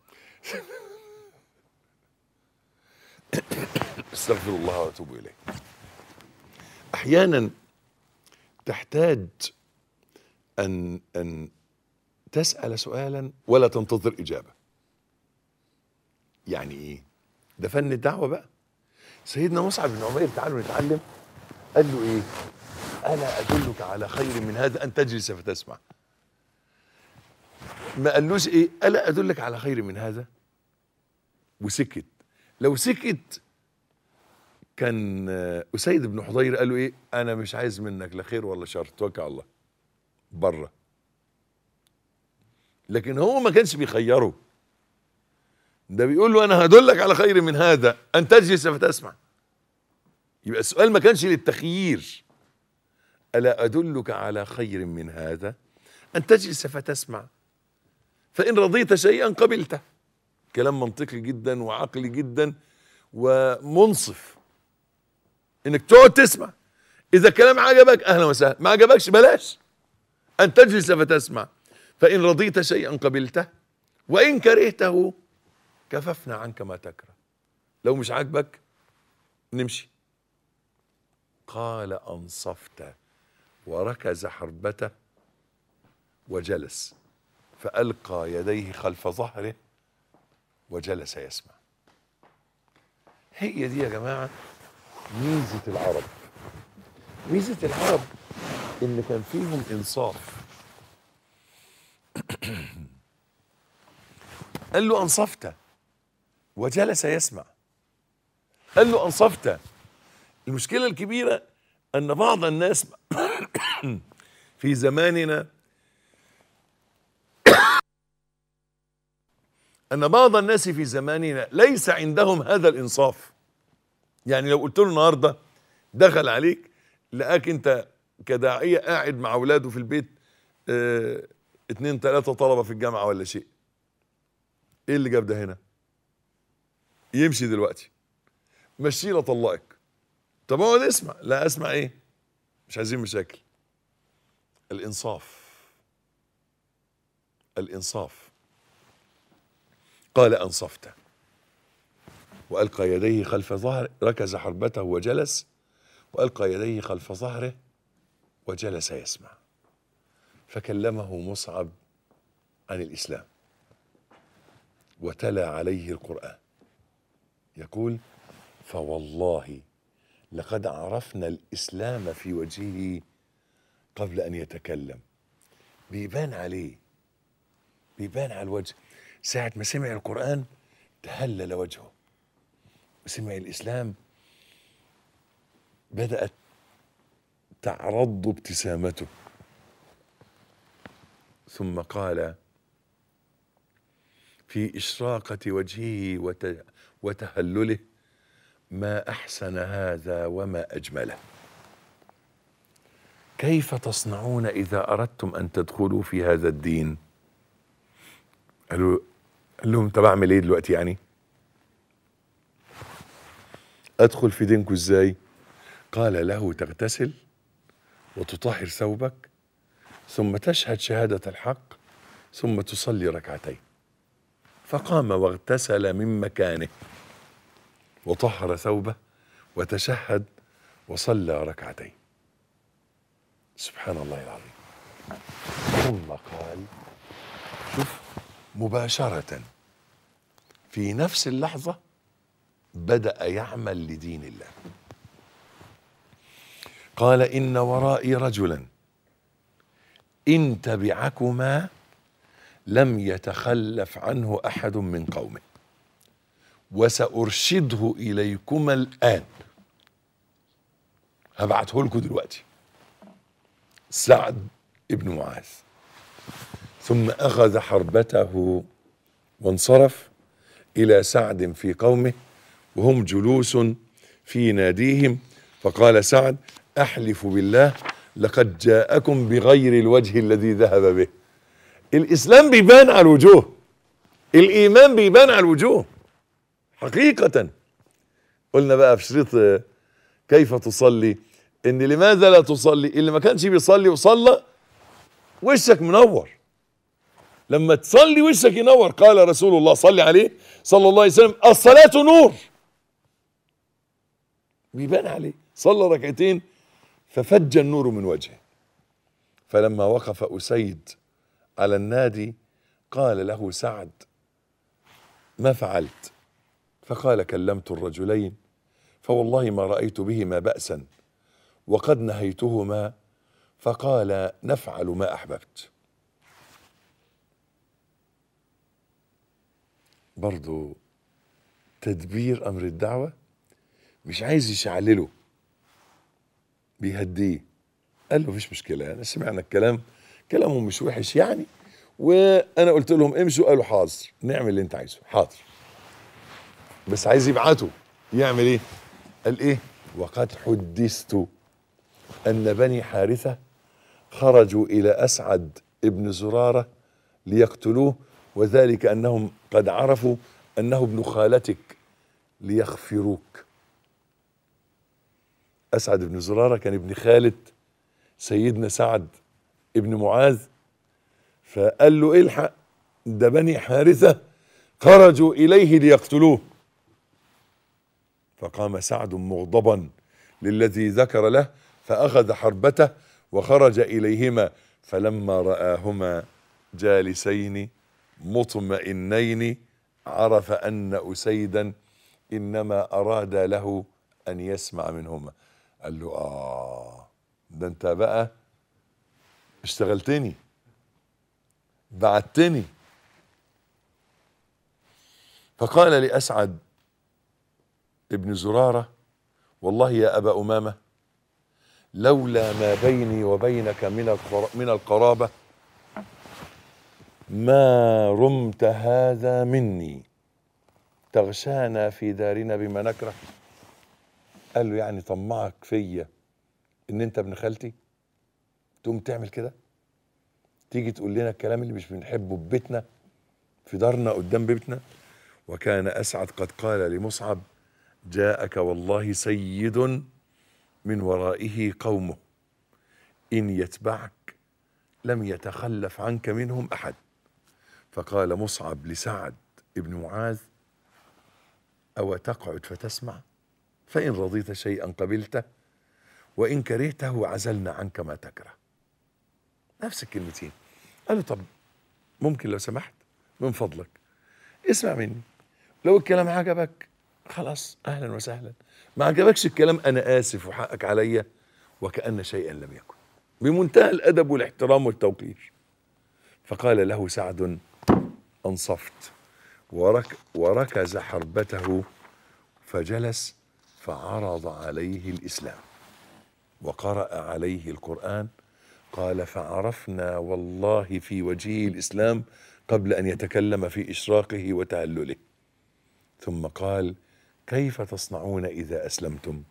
استغفر الله واتوب اليه احيانا تحتاج ان ان تسال سؤالا ولا تنتظر اجابه يعني ايه ده فن الدعوه بقى سيدنا مصعب بن عمير تعالوا نتعلم قال له ايه الا ادلك على خير من هذا ان تجلس فتسمع ما قالوش ايه الا ادلك على خير من هذا وسكت لو سكت كان آه، اسيد بن حضير قال له ايه انا مش عايز منك لا خير ولا شر توكل على الله بره لكن هو ما كانش بيخيره ده بيقول له انا هدلك على خير من هذا ان تجلس فتسمع يبقى السؤال ما كانش للتخيير الا ادلك على خير من هذا ان تجلس فتسمع فإن رضيت شيئا قبلته كلام منطقي جدا وعقلي جدا ومنصف انك تقعد تسمع اذا كلام عجبك اهلا وسهلا ما عجبكش بلاش ان تجلس فتسمع فان رضيت شيئا قبلته وان كرهته كففنا عنك ما تكره لو مش عاجبك نمشي قال انصفت وركز حربته وجلس فألقى يديه خلف ظهره وجلس يسمع هي دي يا جماعة ميزة العرب ميزة العرب إن كان فيهم إنصاف قال له أنصفت وجلس يسمع قال له أنصفت المشكلة الكبيرة أن بعض الناس في زماننا أن بعض الناس في زماننا ليس عندهم هذا الإنصاف يعني لو قلت له النهاردة دخل عليك لقاك أنت كداعية قاعد مع أولاده في البيت اه اتنين تلاتة طلبة في الجامعة ولا شيء إيه اللي جاب ده هنا يمشي دلوقتي مشي له طلقك طب اقعد اسمع لا اسمع ايه مش عايزين مشاكل الانصاف الانصاف قال انصفت والقى يديه خلف ظهر ركز حربته وجلس والقى يديه خلف ظهره وجلس يسمع فكلمه مصعب عن الاسلام وتلا عليه القران يقول فوالله لقد عرفنا الاسلام في وجهه قبل ان يتكلم بيبان عليه بيبان على الوجه ساعة ما سمع القرآن تهلل وجهه وسمع الإسلام بدأت تعرض ابتسامته ثم قال في إشراقة وجهه وت- وتهلله ما أحسن هذا وما أجمله كيف تصنعون إذا أردتم أن تدخلوا في هذا الدين قالوا قال لهم طب أعمل إيه دلوقتي يعني أدخل في دينكم إزاي قال له تغتسل وتطهر ثوبك ثم تشهد شهادة الحق ثم تصلي ركعتين فقام واغتسل من مكانه وطهر ثوبه وتشهد وصلى ركعتين سبحان الله العظيم ثم قال شوف مباشرة في نفس اللحظة بدأ يعمل لدين الله قال إن ورائي رجلا إن تبعكما لم يتخلف عنه أحد من قومه وسأرشده إليكما الآن هبعته لكم دلوقتي سعد ابن معاذ ثم أخذ حربته وانصرف إلى سعد في قومه وهم جلوس في ناديهم فقال سعد أحلف بالله لقد جاءكم بغير الوجه الذي ذهب به الإسلام بيبان على الوجوه الإيمان بيبان على الوجوه حقيقة قلنا بقى في شريط آه، كيف تصلي ان لماذا لا تصلي اللي ما كانش بيصلي وصلى وشك منور لما تصلي وشك ينور قال رسول الله صلى عليه صلى الله عليه وسلم الصلاة نور بيبان عليه صلى ركعتين ففج النور من وجهه فلما وقف أسيد على النادي قال له سعد ما فعلت فقال كلمت الرجلين فوالله ما رأيت بهما بأسا وقد نهيتهما فقال نفعل ما أحببت برضو تدبير أمر الدعوة مش عايز يشعلله بيهديه قال له مفيش مشكلة أنا سمعنا الكلام كلامه مش وحش يعني وأنا قلت لهم امشوا قالوا حاضر نعمل اللي أنت عايزه حاضر بس عايز يبعته يعمل ايه قال ايه وقد حدثت ان بني حارثه خرجوا الى اسعد ابن زراره ليقتلوه وذلك انهم قد عرفوا انه ابن خالتك ليغفروك اسعد بن زراره كان ابن خالة سيدنا سعد ابن معاذ فقال له الحق ده بني حارثه خرجوا اليه ليقتلوه فقام سعد مغضبا للذي ذكر له فأخذ حربته وخرج إليهما فلما رآهما جالسين مطمئنين عرف أن أسيدا إنما أراد له أن يسمع منهما قال له آه ده أنت بقى اشتغلتني بعتني فقال لأسعد ابن زرارة والله يا أبا أمامة لولا ما بيني وبينك من القر- من القرابة ما رمت هذا مني تغشانا في دارنا بما نكره قال له يعني طمعك فيا ان انت ابن خالتي تقوم تعمل كده تيجي تقول لنا الكلام اللي مش بنحبه في بيتنا في دارنا قدام بيتنا وكان اسعد قد قال لمصعب جاءك والله سيد من ورائه قومه ان يتبعك لم يتخلف عنك منهم احد فقال مصعب لسعد ابن معاذ او تقعد فتسمع فان رضيت شيئا قبلته وان كرهته عزلنا عنك ما تكره نفس الكلمتين قال له طب ممكن لو سمحت من فضلك اسمع مني لو الكلام عجبك خلاص اهلا وسهلا ما عجبكش الكلام انا اسف وحقك عليا وكأن شيئا لم يكن بمنتهى الادب والاحترام والتوقير فقال له سعد انصفت ورك وركز حربته فجلس فعرض عليه الاسلام وقرأ عليه القرآن قال فعرفنا والله في وجهه الاسلام قبل ان يتكلم في اشراقه وتهلله ثم قال كيف تصنعون اذا اسلمتم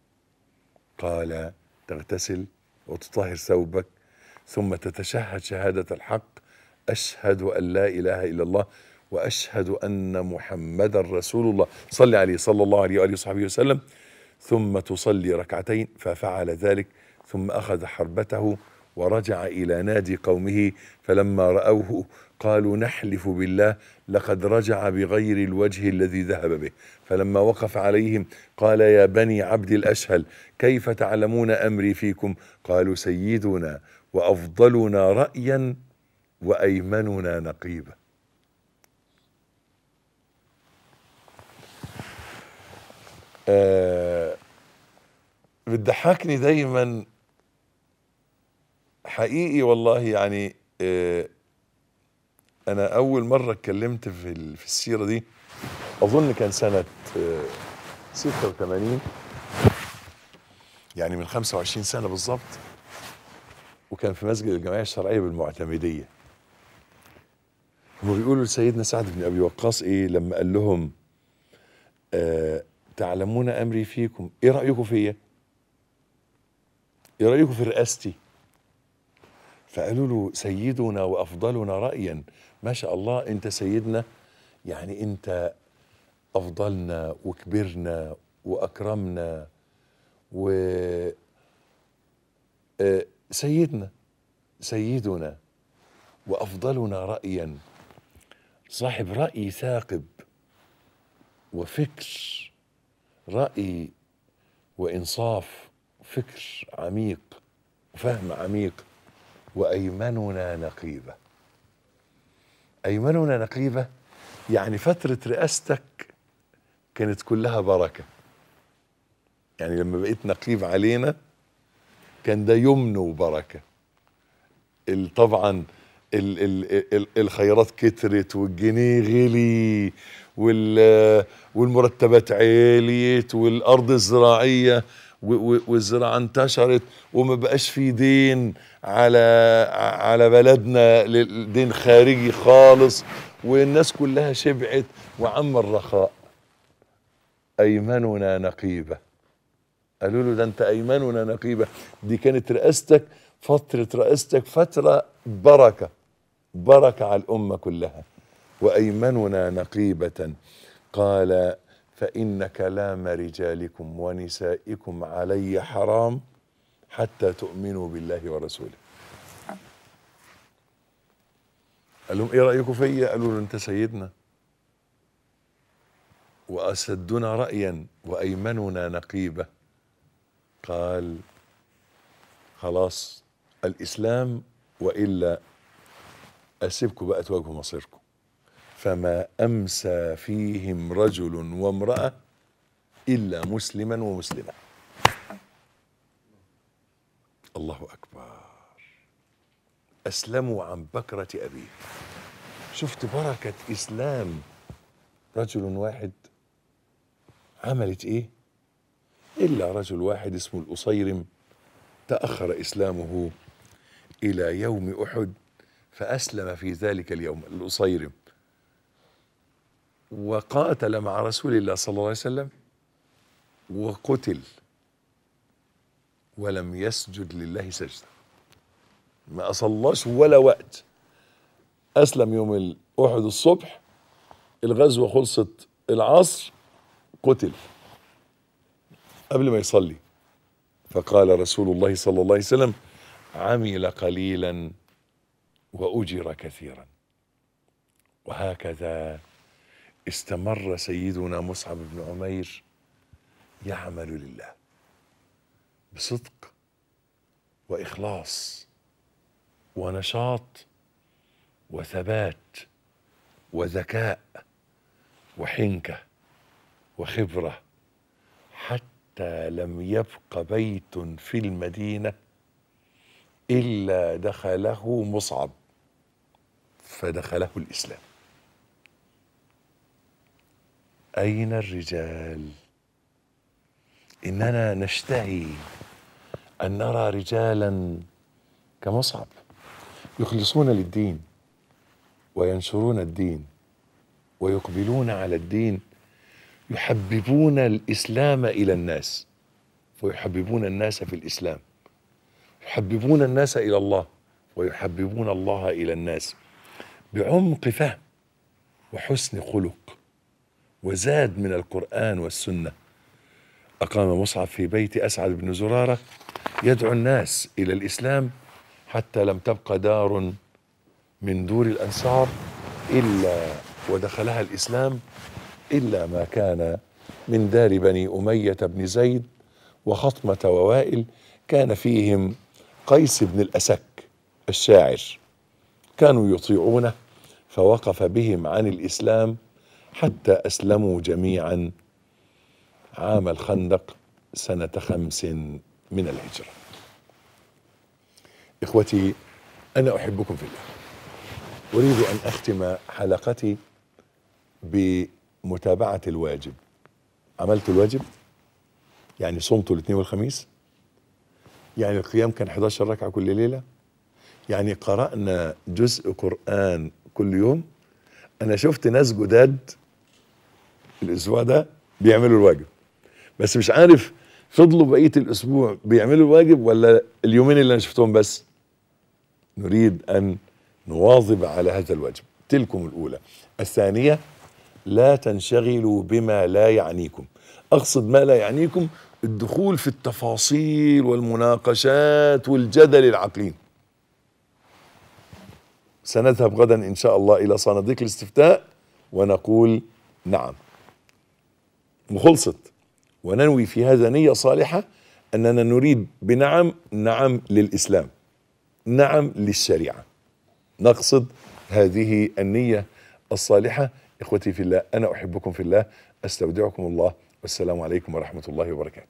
قال تغتسل وتطهر ثوبك ثم تتشهد شهاده الحق اشهد ان لا اله الا الله واشهد ان محمدا رسول الله صل عليه صلى الله عليه واله وصحبه وسلم ثم تصلي ركعتين ففعل ذلك ثم اخذ حربته ورجع الى نادي قومه فلما راوه قالوا نحلف بالله لقد رجع بغير الوجه الذي ذهب به فلما وقف عليهم قال يا بني عبد الاشهل كيف تعلمون امري فيكم قالوا سيدنا وافضلنا رايا وايمننا نقيبا آه بتضحكني دايما حقيقي والله يعني آه انا اول مره اتكلمت في ال- في السيره دي اظن كان سنه آه 86 يعني من 25 سنه بالظبط وكان في مسجد الجمعيه الشرعيه بالمعتمديه هم بيقولوا لسيدنا سعد بن ابي وقاص ايه لما قال لهم آه تعلمون امري فيكم ايه رايكم فيا ايه رايكم في رئاستي فقالوا له سيدنا وافضلنا رايا ما شاء الله انت سيدنا يعني انت افضلنا وكبرنا واكرمنا و آه، سيدنا سيدنا وافضلنا رايا صاحب راي ثاقب وفكر راي وانصاف فكر عميق وفهم عميق وايمننا نقيبه ايمننا نقيبه يعني فتره رئاستك كانت كلها بركه يعني لما بقيت نقيب علينا كان ده يمن وبركه ال- طبعا ال ال ال الخيرات كترت والجنيه غلي وال والمرتبات عليت والارض الزراعيه و- و- والزراعه انتشرت وما بقاش في دين على على بلدنا ل- دين خارجي خالص والناس كلها شبعت وعم الرخاء ايمننا نقيبه قالوا له ده انت ايماننا نقيبه دي كانت رئاستك فتره رئاستك فتره بركه بركه على الامه كلها وايماننا نقيبه قال فان كلام رجالكم ونسائكم علي حرام حتى تؤمنوا بالله ورسوله قال لهم ايه رايكم فيا قالوا له انت سيدنا واسدنا رايا وايمننا نقيبه قال خلاص الاسلام والا اسيبكم بقى تواجهوا مصيركم فما امسى فيهم رجل وامراه الا مسلما ومسلمه الله اكبر اسلموا عن بكره ابيه شفت بركه اسلام رجل واحد عملت ايه إلا رجل واحد اسمه الأصيرم تأخر إسلامه إلى يوم أحد فأسلم في ذلك اليوم الأصيرم وقاتل مع رسول الله صلى الله عليه وسلم وقتل ولم يسجد لله سجدة ما أصلاش ولا وقت أسلم يوم الأحد الصبح الغزوة خلصت العصر قتل قبل ما يصلي فقال رسول الله صلى الله عليه وسلم عمل قليلا واجر كثيرا وهكذا استمر سيدنا مصعب بن عمير يعمل لله بصدق واخلاص ونشاط وثبات وذكاء وحنكه وخبره حتى لم يبق بيت في المدينه الا دخله مصعب فدخله الاسلام اين الرجال اننا نشتهي ان نرى رجالا كمصعب يخلصون للدين وينشرون الدين ويقبلون على الدين يحببون الاسلام الى الناس ويحببون الناس في الاسلام يحببون الناس الى الله ويحببون الله الى الناس بعمق فهم وحسن خلق وزاد من القران والسنه اقام مصعب في بيت اسعد بن زراره يدعو الناس الى الاسلام حتى لم تبق دار من دور الانصار الا ودخلها الاسلام الا ما كان من دار بني اميه بن زيد وخطمه ووائل كان فيهم قيس بن الاسك الشاعر كانوا يطيعونه فوقف بهم عن الاسلام حتى اسلموا جميعا عام الخندق سنة خمس من الهجرة إخوتي أنا أحبكم في الله أريد أن أختم حلقتي بمتابعة الواجب عملت الواجب يعني صمت الاثنين والخميس يعني القيام كان 11 ركعة كل ليلة يعني قرأنا جزء قرآن كل يوم أنا شفت ناس جداد الأسبوع ده بيعملوا الواجب بس مش عارف فضلوا بقية الأسبوع بيعملوا الواجب ولا اليومين اللي أنا شفتهم بس نريد أن نواظب على هذا الواجب تلكم الأولى الثانية لا تنشغلوا بما لا يعنيكم أقصد ما لا يعنيكم الدخول في التفاصيل والمناقشات والجدل العقلي سنذهب غدا إن شاء الله إلى صناديق الاستفتاء ونقول نعم وخلصت وننوي في هذا نية صالحة أننا نريد بنعم نعم للإسلام نعم للشريعة نقصد هذه النية الصالحة إخوتي في الله أنا أحبكم في الله أستودعكم الله والسلام عليكم ورحمة الله وبركاته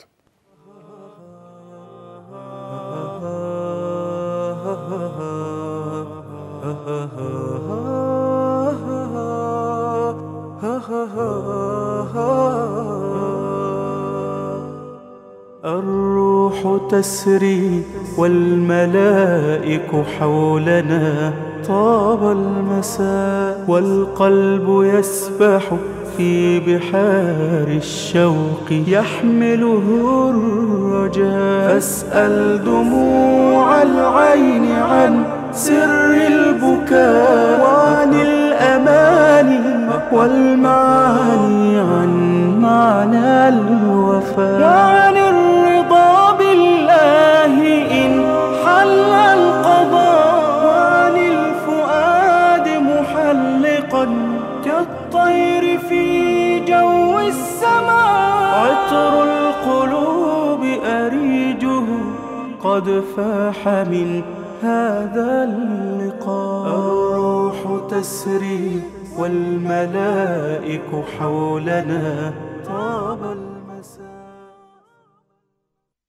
الروح تسري والملائك حولنا طاب المساء والقلب يسبح في بحار الشوق يحمله الرجاء فاسأل دموع العين عن سر البكاء وعن الأماني والمعاني عن معنى الوفاء وعن الرضا بالله إن حل القضاء وعن الفؤاد محلقا كالطير في جو السماء عطر القلوب أريجه قد فاح من هذا اللقاء الروح تسري والملائك حولنا